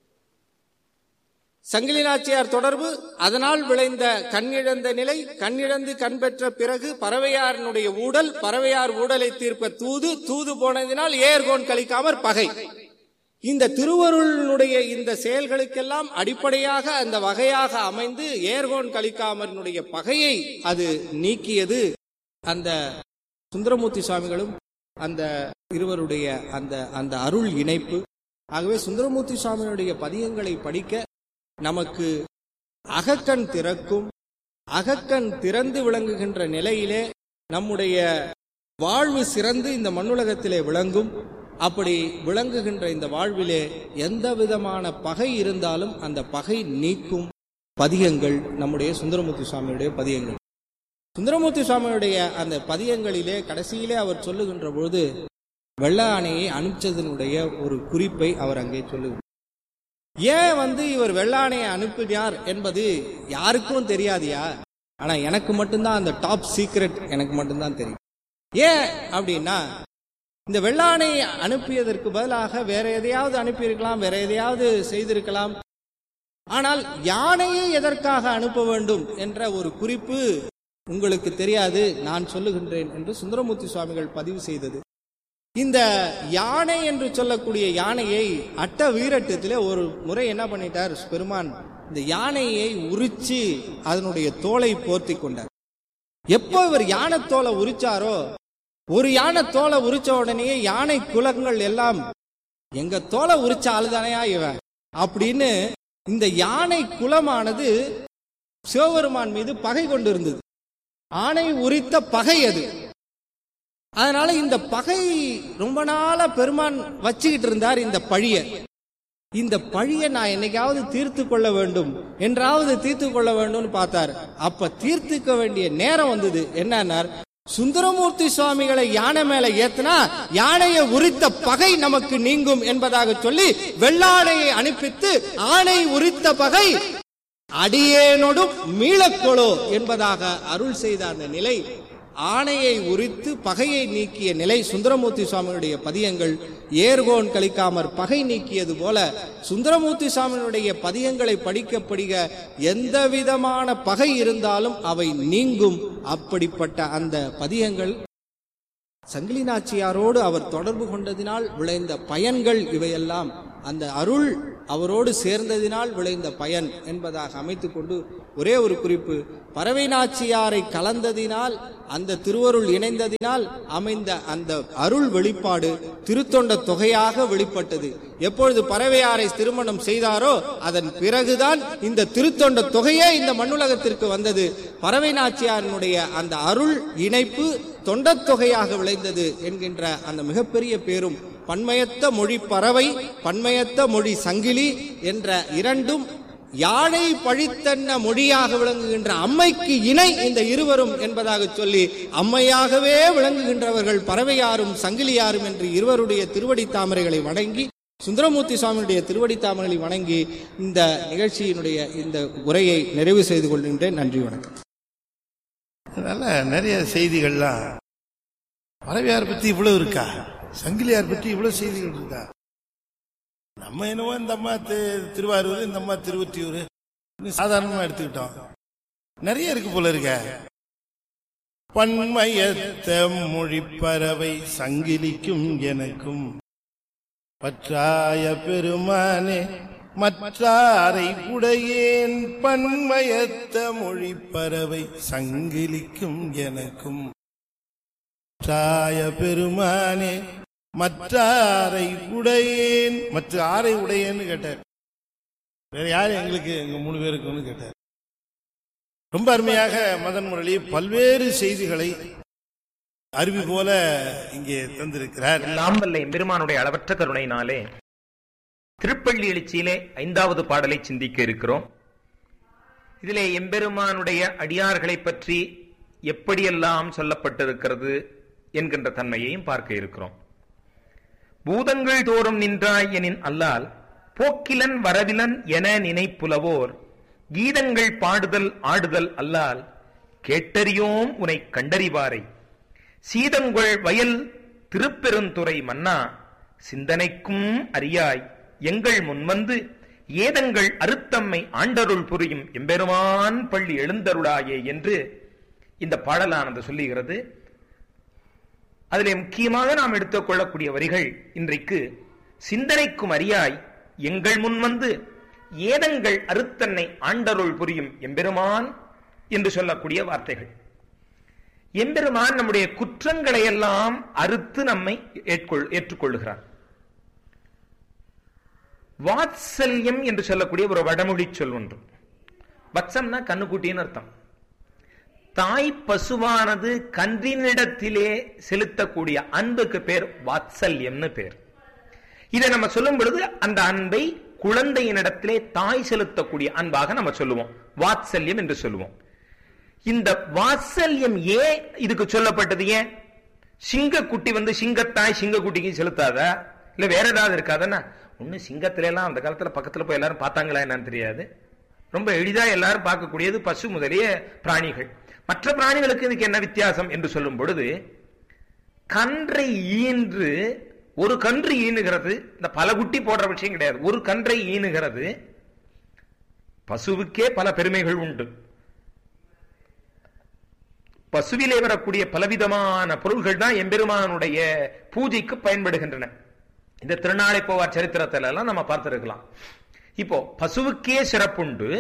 சங்கிலி நாச்சியார் தொடர்பு அதனால் விளைந்த கண்ணிழந்த நிலை கண்ணிழந்து கண் பெற்ற பிறகு பறவையாரனுடைய ஊடல் பறவையார் ஊடலை தீர்ப்ப தூது தூது போனதினால் ஏர்கோன் கழிக்காமற் பகை இந்த திருவருளினுடைய இந்த செயல்களுக்கெல்லாம் அடிப்படையாக அந்த வகையாக அமைந்து ஏர்கோன் கலிக்காமரனுடைய பகையை அது நீக்கியது அந்த சுந்தரமூர்த்தி சுவாமிகளும் அந்த இருவருடைய அந்த அந்த அருள் இணைப்பு ஆகவே சுந்தரமூர்த்தி சுவாமியுடைய பதியங்களை படிக்க நமக்கு அகக்கண் திறக்கும் அகக்கண் திறந்து விளங்குகின்ற நிலையிலே நம்முடைய வாழ்வு சிறந்து இந்த மண்ணுலகத்திலே விளங்கும் அப்படி விளங்குகின்ற இந்த வாழ்விலே எந்த விதமான பகை இருந்தாலும் அந்த பகை நீக்கும் பதியங்கள் நம்முடைய சுந்தரமூர்த்தி சுவாமியுடைய பதியங்கள் சுந்தரமூர்த்தி சுவாமியுடைய அந்த பதியங்களிலே கடைசியிலே அவர் சொல்லுகின்ற பொழுது வெள்ள ஆணையை அனுப்பிச்சதனுடைய ஒரு குறிப்பை அவர் அங்கே சொல்லுகிறார் ஏன் வந்து இவர் வெள்ளாணையை அனுப்பினார் என்பது யாருக்கும் தெரியாதியா ஆனா எனக்கு மட்டும்தான் அந்த டாப் சீக்ரெட் எனக்கு மட்டும்தான் தெரியும் ஏன் அப்படின்னா இந்த வெள்ளாணை அனுப்பியதற்கு பதிலாக வேற எதையாவது அனுப்பியிருக்கலாம் வேற எதையாவது செய்திருக்கலாம் ஆனால் யானையை எதற்காக அனுப்ப வேண்டும் என்ற ஒரு குறிப்பு உங்களுக்கு தெரியாது நான் சொல்லுகின்றேன் என்று சுந்தரமூர்த்தி சுவாமிகள் பதிவு செய்தது இந்த யானை என்று சொல்லக்கூடிய யானையை அட்ட வீரட்டத்திலே ஒரு முறை என்ன பண்ணிட்டார் பெருமான் இந்த யானையை உரிச்சு அதனுடைய தோலை போர்த்தி கொண்டார் எப்போ இவர் யானை தோலை உரிச்சாரோ ஒரு யானை தோலை உரிச்ச உடனே யானை குலங்கள் எல்லாம் எங்க தோலை உரிச்ச ஆளுதானையா இவன் அப்படின்னு இந்த யானை குலமானது சிவபெருமான் மீது பகை கொண்டிருந்தது ஆணை உரித்த பகை அது அதனால இந்த பகை ரொம்ப நாளா பெருமான் வச்சுக்கிட்டு இருந்தார் இந்த பழிய இந்த பழிய நான் என்னைக்காவது தீர்த்து கொள்ள வேண்டும் என்றாவது தீர்த்து கொள்ள வேண்டும்னு பார்த்தார் அப்ப தீர்த்துக்க வேண்டிய நேரம் வந்தது என்னன்னார் சுந்தரமூர்த்தி சுவாமிகளை யானை மேல ஏத்துனா யானையை உரித்த பகை நமக்கு நீங்கும் என்பதாக சொல்லி வெள்ளானையை அனுப்பித்து ஆணை உரித்த பகை அடியேனோடும் மீளக்கொளோ என்பதாக அருள் செய்த அந்த நிலை ஆணையை உரித்து பகையை நீக்கிய நிலை சுந்தரமூர்த்தி சுவாமியுடைய பதியங்கள் ஏர்கோன் கழிக்காமற் பகை நீக்கியது போல சுந்தரமூர்த்தி சுவாமியுடைய பதியங்களை படிக்க படிக்க எந்த விதமான பகை இருந்தாலும் அவை நீங்கும் அப்படிப்பட்ட அந்த பதியங்கள் சங்கிலி நாச்சியாரோடு அவர் தொடர்பு கொண்டதினால் விளைந்த பயன்கள் இவையெல்லாம் அந்த அருள் அவரோடு சேர்ந்ததினால் விளைந்த பயன் என்பதாக அமைத்துக் கொண்டு ஒரே ஒரு குறிப்பு பறவை நாச்சியாரை கலந்ததினால் அந்த திருவருள் இணைந்ததினால் அமைந்த அந்த அருள் வெளிப்பாடு திருத்தொண்ட தொகையாக வெளிப்பட்டது எப்பொழுது பறவையாரை திருமணம் செய்தாரோ அதன் பிறகுதான் இந்த திருத்தொண்ட தொகையே இந்த மண்ணுலகத்திற்கு வந்தது பறவை நாச்சியாரினுடைய அந்த அருள் இணைப்பு தொண்டத் தொகையாக விளைந்தது என்கின்ற அந்த மிகப்பெரிய பேரும் பன்மயத்த மொழி பறவை பன்மயத்த மொழி சங்கிலி என்ற இரண்டும் யானை பழித்தன்ன மொழியாக விளங்குகின்ற அம்மைக்கு இணை இந்த இருவரும் என்பதாக சொல்லி அம்மையாகவே விளங்குகின்றவர்கள் பறவையாரும் சங்கிலியாரும் என்று இருவருடைய திருவடி தாமரைகளை வணங்கி சுந்தரமூர்த்தி சுவாமியுடைய திருவடி தாமரைகளை வணங்கி இந்த நிகழ்ச்சியினுடைய இந்த உரையை நிறைவு செய்து கொள்கின்றேன் நன்றி வணக்கம் அதனால நிறைய செய்திகள்லாம் பறவையார் பத்தி இவ்வளவு இருக்கா சங்கிலியார் பற்றி இவ்வளவு செய்திகள் இருக்கா நம்ம என்னவோ இந்த அம்மா தி- திருவாரூர் இந்த அம்மா திருவொற்றியூர் சாதாரணமா எடுத்துக்கிட்டோம் நிறைய இருக்கு போல இருக்க பன்மயத்த மொழி பறவை சங்கிலிக்கும் எனக்கும் பற்றாய பெருமானே மற்றாரை உடையேன் பன்மயத்த மொழி பறவை சங்கிலிக்கும் எனக்கும் பற்றாய பெருமானே மற்றாரை உடையேன் மற்ற ஆரை உடையேன்னு கேட்டார் வேற யார் எங்களுக்கு எங்க மூணு பேருக்குன்னு கேட்டார் ரொம்ப அருமையாக மதன் முரளி பல்வேறு செய்திகளை அருவி போல இங்கே தந்திருக்கிறார் எல்லாம் வல்ல எம்பெருமானுடைய அளவற்ற கருணையினாலே திருப்பள்ளி எழுச்சியிலே ஐந்தாவது பாடலை சிந்திக்க இருக்கிறோம் இதிலே எம்பெருமானுடைய அடியார்களை பற்றி எப்படியெல்லாம் சொல்லப்பட்டிருக்கிறது என்கின்ற தன்மையையும் பார்க்க இருக்கிறோம் பூதங்கள் தோறும் நின்றாய் எனின் அல்லால் போக்கிலன் வரவிலன் என நினைப்புலவோர் கீதங்கள் பாடுதல் ஆடுதல் அல்லால் கேட்டறியோம் உனை கண்டறிவாரை சீதங்கொள் வயல் திருப்பெருந்துறை மன்னா சிந்தனைக்கும் அறியாய் எங்கள் முன்வந்து ஏதங்கள் அறுத்தம்மை ஆண்டருள் புரியும் எம்பெருமான் பள்ளி எழுந்தருளாயே என்று இந்த பாடலானது சொல்லுகிறது அதிலே முக்கியமாக நாம் எடுத்துக்கொள்ளக்கூடிய வரிகள் இன்றைக்கு சிந்தனைக்கும் அறியாய் எங்கள் முன் வந்து ஏதங்கள் அறுத்தன்னை ஆண்டருள் புரியும் எம்பெருமான் என்று சொல்லக்கூடிய வார்த்தைகள் எம்பெருமான் நம்முடைய குற்றங்களை எல்லாம் அறுத்து நம்மை ஏற்கொள் ஏற்றுக்கொள்ளுகிறார் வாத்சல்யம் என்று சொல்லக்கூடிய ஒரு வடமொழி சொல் ஒன்று வத்சம்னா கண்ணுக்குட்டின்னு அர்த்தம் தாய் பசுவானது கன்றினிடத்திலே செலுத்தக்கூடிய அன்புக்கு பேர் வாத்சல்யம்னு பேர் இதை நம்ம சொல்லும் பொழுது அந்த அன்பை குழந்தையினிடத்திலே தாய் செலுத்தக்கூடிய அன்பாக நம்ம சொல்லுவோம் வாத்சல்யம் என்று சொல்லுவோம் இந்த வாத்சல்யம் ஏன் இதுக்கு சொல்லப்பட்டது ஏன் சிங்கக்குட்டி வந்து சிங்கத்தாய் சிங்கக்குட்டிக்கு செலுத்தாதா இல்ல வேற ஏதாவது இருக்காதுன்னா ஒண்ணு சிங்கத்துல எல்லாம் அந்த காலத்துல பக்கத்துல போய் எல்லாரும் பார்த்தாங்களா என்னன்னு தெரியாது ரொம்ப எளிதா எல்லாரும் பார்க்கக்கூடியது பசு முதலிய பிராணிகள் மற்ற பிராணிகளுக்கு இதுக்கு என்ன வித்தியாசம் என்று சொல்லும் பொழுது கன்றை ஈன்று ஒரு கன்று ஈனுகிறது இந்த பல குட்டி போடுற விஷயம் கிடையாது ஒரு கன்றை ஈனுகிறது பசுவுக்கே பல பெருமைகள் உண்டு பசுவிலே வரக்கூடிய பலவிதமான பொருள்கள் தான் எம்பெருமானுடைய பூஜைக்கு பயன்படுகின்றன இந்த திருநாளை போவார் சரித்திரத்துல எல்லாம் நம்ம பார்த்திருக்கலாம் இப்போ பசுவுக்கே சிறப்புண்டு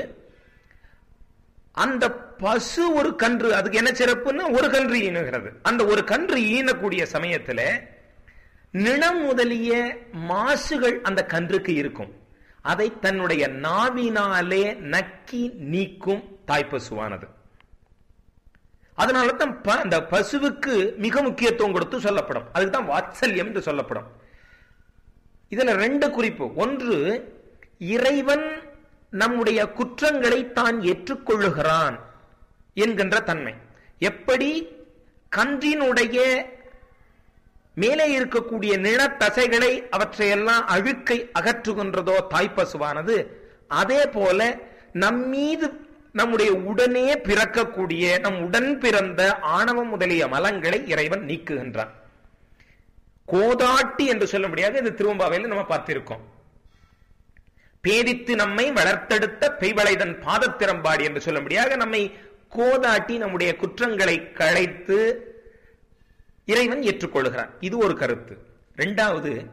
அந்த பசு ஒரு கன்று அதுக்கு என்ன சிறப்புன்னா ஒரு கன்று ஈனுகிறது அந்த ஒரு கன்று ஈனக்கூடிய சமயத்துல நிலம் முதலிய மாசுகள் அந்த கன்றுக்கு இருக்கும் அதை தன்னுடைய நாவினாலே நக்கி நீக்கும் தாய்ப்பசுவானது அதனால தான் ப- அந்த பசுவுக்கு மிக முக்கியத்துவம் கொடுத்து சொல்லப்படும் அதுக்கு தான் வாத்சல்யம் என்று சொல்லப்படும் இதுல ரெண்டு குறிப்பு ஒன்று இறைவன் நம்முடைய குற்றங்களை தான் ஏற்றுக்கொள்ளுகிறான் என்கின்ற தன்மை எப்படி கன்றினுடைய மேலே இருக்கக்கூடிய நிலத்தசைகளை அவற்றையெல்லாம் அழுக்கை அகற்றுகின்றதோ தாய்ப்பசுவானது அதே போல நம்மீது நம்முடைய உடனே பிறக்கக்கூடிய நம் உடன் பிறந்த ஆணவம் முதலிய மலங்களை இறைவன் நீக்குகின்றான் கோதாட்டி என்று சொல்ல முடியாது இந்த திருவம்பாவையில் நம்ம பார்த்திருக்கோம் பேதித்து நம்மை வளர்த்தெடுத்த பெய்வளைதன் பாதத்திறம்பாடி என்று சொல்ல முடியாது நம்மை கோதாட்டி நம்முடைய குற்றங்களை களைத்து இறைவன் ஏற்றுக்கொள்கிறான் இது ஒரு கருத்து இரண்டாவது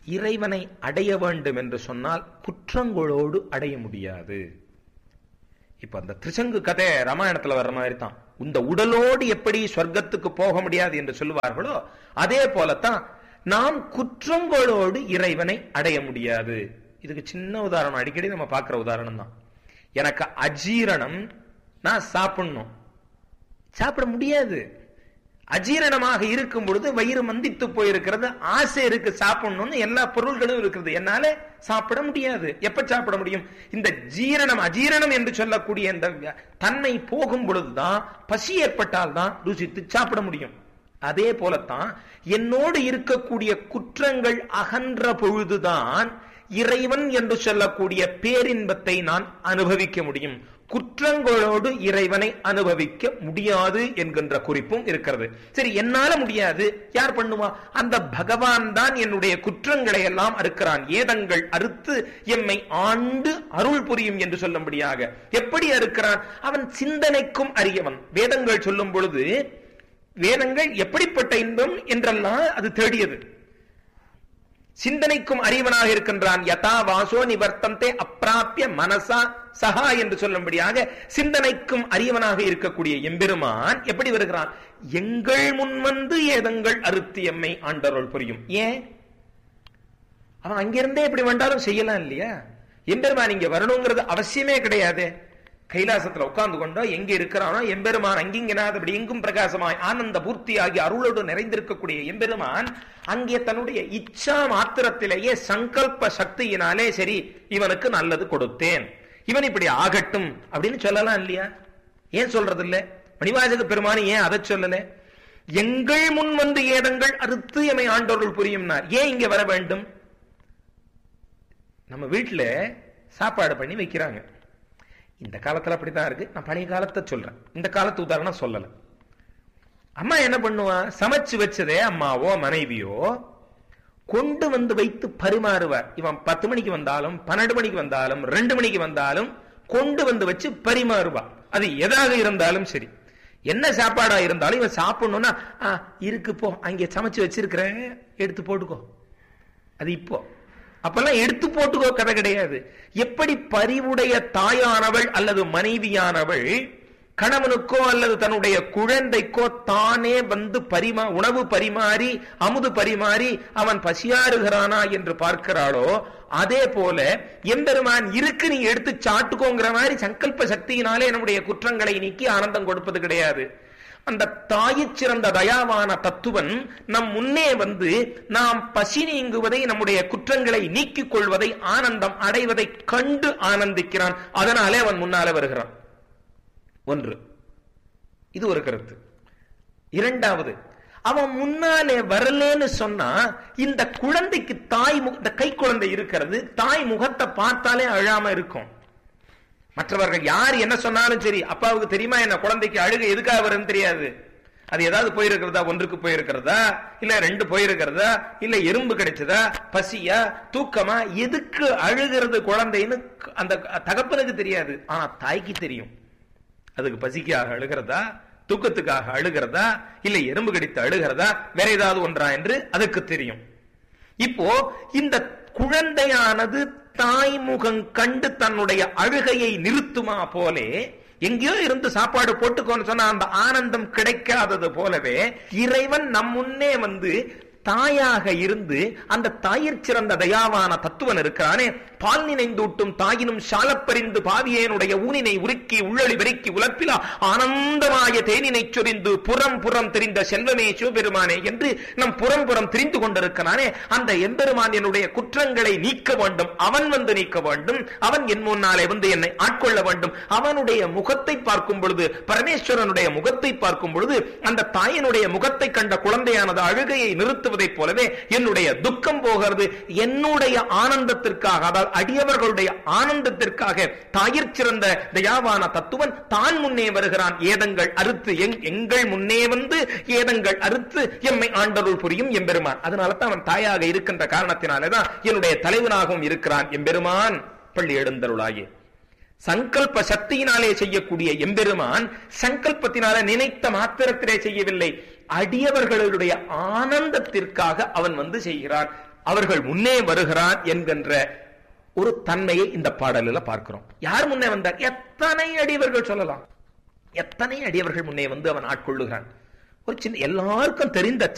இறைவனை அடைய வேண்டும் என்று சொன்னால் குற்றங்களோடு அடைய முடியாது இப்ப அந்த திருச்சங்கு கதை ராமாயணத்துல வர்ற மாதிரி தான் இந்த உடலோடு எப்படி சொர்க்கத்துக்கு போக முடியாது என்று சொல்லுவார்களோ அதே போலத்தான் நாம் குற்றங்களோடு இறைவனை அடைய முடியாது இதுக்கு சின்ன உதாரணம் அடிக்கடி நம்ம பார்க்கிற உதாரணம் தான் எனக்கு அஜீரணம் நான் சாப்பிடணும் சாப்பிட முடியாது அஜீரணமாக இருக்கும் பொழுது வயிறு மந்தித்து போயிருக்கிறது ஆசை இருக்கு சாப்பிடணும்னு எல்லா பொருள்களும் இருக்கிறது என்னால சாப்பிட முடியாது எப்ப சாப்பிட முடியும் இந்த ஜீரணம் அஜீரணம் என்று சொல்லக்கூடிய இந்த தன்மை போகும் பொழுதுதான் பசி ஏற்பட்டால் தான் ருசித்து சாப்பிட முடியும் அதே போலத்தான் என்னோடு இருக்கக்கூடிய குற்றங்கள் அகன்ற பொழுதுதான் இறைவன் என்று சொல்லக்கூடிய பேரின்பத்தை நான் அனுபவிக்க முடியும் குற்றங்களோடு இறைவனை அனுபவிக்க முடியாது என்கின்ற குறிப்பும் இருக்கிறது சரி என்னால முடியாது யார் பண்ணுவா அந்த பகவான் தான் என்னுடைய குற்றங்களை எல்லாம் அறுக்கிறான் ஏதங்கள் அறுத்து எம்மை ஆண்டு அருள் புரியும் என்று சொல்லும்படியாக எப்படி அறுக்கிறான் அவன் சிந்தனைக்கும் அறியவன் வேதங்கள் சொல்லும் பொழுது வேதங்கள் எப்படிப்பட்ட இன்பம் என்றெல்லாம் அது தேடியது சிந்தனைக்கும் அறிவனாக இருக்கின்றான் யதா வாசோ நிவர்த்தந்தே அப்பிராப்பிய மனசா சஹா என்று சொல்லும்படியாக சிந்தனைக்கும் அறிவனாக இருக்கக்கூடிய எம்பெருமான் எப்படி வருகிறான் எங்கள் முன் வந்து ஏதங்கள் அறுத்தியம்மை ஆண்டருள் புரியும் ஏன் அவன் அங்கிருந்தே எப்படி வேண்டாலும் செய்யலாம் இல்லையா எம்பெருமான் இங்க வரணுங்கிறது அவசியமே கிடையாது கைலாசத்துல உட்கார்ந்து கொண்டோ எங்க இருக்கிறானோ எம்பெருமான் அங்கிங்கனாதபடி எங்கும் பிரகாசமாய் ஆனந்த பூர்த்தியாகி அருளோடு நிறைந்திருக்கக்கூடிய எம்பெருமான் அங்கே தன்னுடைய இச்சா மாத்திரத்திலேயே சங்கல்ப சக்தியினாலே சரி இவனுக்கு நல்லது கொடுத்தேன் இவன் இப்படி ஆகட்டும் அப்படின்னு சொல்லலாம் இல்லையா ஏன் சொல்றது இல்ல மணிவாசக பெருமானி ஏன் அதை சொல்லல எங்கள் முன் வந்து ஏதங்கள் அறுத்து எமை ஆண்டோர்கள் புரியும்னார் ஏன் இங்க வர வேண்டும் நம்ம வீட்டுல சாப்பாடு பண்ணி வைக்கிறாங்க இந்த காலத்துல அப்படித்தான் இருக்கு நான் பழைய காலத்தை சொல்றேன் இந்த காலத்து உதாரணம் சொல்லல அம்மா என்ன பண்ணுவா சமைச்சு வச்சதே அம்மாவோ மனைவியோ கொண்டு வந்து வைத்து பரிமாறுவார் இவன் பத்து மணிக்கு வந்தாலும் பன்னெண்டு மணிக்கு வந்தாலும் ரெண்டு மணிக்கு வந்தாலும் கொண்டு வந்து வச்சு பரிமாறுவா அது எதாக இருந்தாலும் சரி என்ன சாப்பாடா இருந்தாலும் இவன் சாப்பிடணும்னா "ஆ, இருக்கு போ அங்கே சமைச்சு வச்சிருக்கிறேன் எடுத்து போட்டுக்கோ அது இப்போ அப்பெல்லாம் எடுத்து போட்டுக்கோ கதை கிடையாது எப்படி பரிவுடைய தாயானவள் அல்லது மனைவியானவள் கணவனுக்கோ அல்லது தன்னுடைய குழந்தைக்கோ தானே வந்து பரிமா உணவு பரிமாறி அமுது பரிமாறி அவன் பசியாறுகிறானா என்று பார்க்கிறாளோ அதே போல எம்பெருமான் இருக்கு நீ எடுத்து சாட்டுக்கோங்கிற மாதிரி சங்கல்ப சக்தியினாலே நம்முடைய குற்றங்களை நீக்கி ஆனந்தம் கொடுப்பது கிடையாது அந்த தாயிற் சிறந்த தயாவான தத்துவன் நம் முன்னே வந்து நாம் பசி நீங்குவதை நம்முடைய குற்றங்களை நீக்கிக் கொள்வதை ஆனந்தம் அடைவதை கண்டு ஆனந்திக்கிறான் அதனாலே அவன் முன்னாலே வருகிறான் ஒன்று இது ஒரு கருத்து இரண்டாவது அவன் முன்னாலே வரலேன்னு சொன்னா இந்த குழந்தைக்கு தாய் மு- இந்த கை குழந்தை இருக்கிறது தாய் முகத்தை பார்த்தாலே அழாம இருக்கும் மற்றவர்கள் யார் என்ன சொன்னாலும் சரி அப்பாவுக்கு தெரியுமா என்ன குழந்தைக்கு அழுக எதுக்காக வரும்னு தெரியாது அது ஏதாவது போயிருக்கிறதா ஒன்றுக்கு போயிருக்கிறதா இல்ல ரெண்டு போயிருக்கிறதா இல்ல எறும்பு கிடைச்சதா பசியா தூக்கமா எதுக்கு அழுகிறது குழந்தைன்னு அந்த தகப்பனுக்கு தெரியாது ஆனா தாய்க்கு தெரியும் அதுக்கு பசிக்காக அழுகிறதா தூக்கத்துக்காக அழுகிறதா இல்ல எறும்பு கடித்து அழுகிறதா வேற ஏதாவது ஒன்றா என்று அதுக்கு தெரியும் இப்போ இந்த குழந்தையானது தாய்முகம் கண்டு தன்னுடைய அழுகையை நிறுத்துமா போலே எங்கேயோ இருந்து சாப்பாடு போட்டுக்கோன்னு சொன்னா அந்த ஆனந்தம் கிடைக்காதது போலவே இறைவன் நம் முன்னே வந்து தாயாக இருந்து அந்த தாயிற் சிறந்த தயாவான தத்துவன் இருக்கிறானே பால் நினைந்தூட்டும் தாயினும் சாலப்பறிந்து பாவியேனுடைய ஊனினை உருக்கி உள்ளொளி வெறுக்கி உலப்பிலா ஆனந்தமாய தேனினை சொரிந்து புறம் புறம் தெரிந்த செல்வமே சிவபெருமானே என்று நம் புறம் புறம் தெரிந்து கொண்டிருக்கிறானே அந்த எம்பெருமான் என்னுடைய குற்றங்களை நீக்க வேண்டும் அவன் வந்து நீக்க வேண்டும் அவன் என் முன்னாலே வந்து என்னை ஆட்கொள்ள வேண்டும் அவனுடைய முகத்தை பார்க்கும் பொழுது பரமேஸ்வரனுடைய முகத்தை பார்க்கும் பொழுது அந்த தாயினுடைய முகத்தை கண்ட குழந்தையானது அழுகையை நிறுத்துவதைப் போலவே என்னுடைய துக்கம் போகிறது என்னுடைய ஆனந்தத்திற்காக அதாவது அடியவர்களுடைய ஆனந்தத்திற்காக தாயிற் சிறந்த தயாவான தத்துவன் தான் முன்னே வருகிறான் ஏதங்கள் அறுத்து எங்- எங்கள் முன்னே வந்து ஏதங்கள் அறுத்து எம்மை ஆண்டருள் புரியும் எம்பெருமான் அதனால தான் அவன் தாயாக இருக்கின்ற காரணத்தினாலேதான் என்னுடைய தலைவனாகவும் இருக்கிறான் எம்பெருமான் பள்ளி எழுந்தருளாயே சங்கல்ப சக்தியினாலே செய்யக்கூடிய எம்பெருமான் சங்கல்பத்தினால நினைத்த மாத்திரத்திலே செய்யவில்லை அடியவர்களுடைய ஆனந்தத்திற்காக அவன் வந்து செய்கிறான் அவர்கள் முன்னே வருகிறார் என்கின்ற ஒரு தன்மையை இந்த பாடலில் பார்க்கிறோம் யார் முன்னே வந்தார் எத்தனை அடியவர்கள் சொல்லலாம் எத்தனை அடியவர்கள் முன்னே வந்து அவன் ஆட்கொள்ளுகிறான் ஒரு சின்ன எல்லாருக்கும் தெரிந்த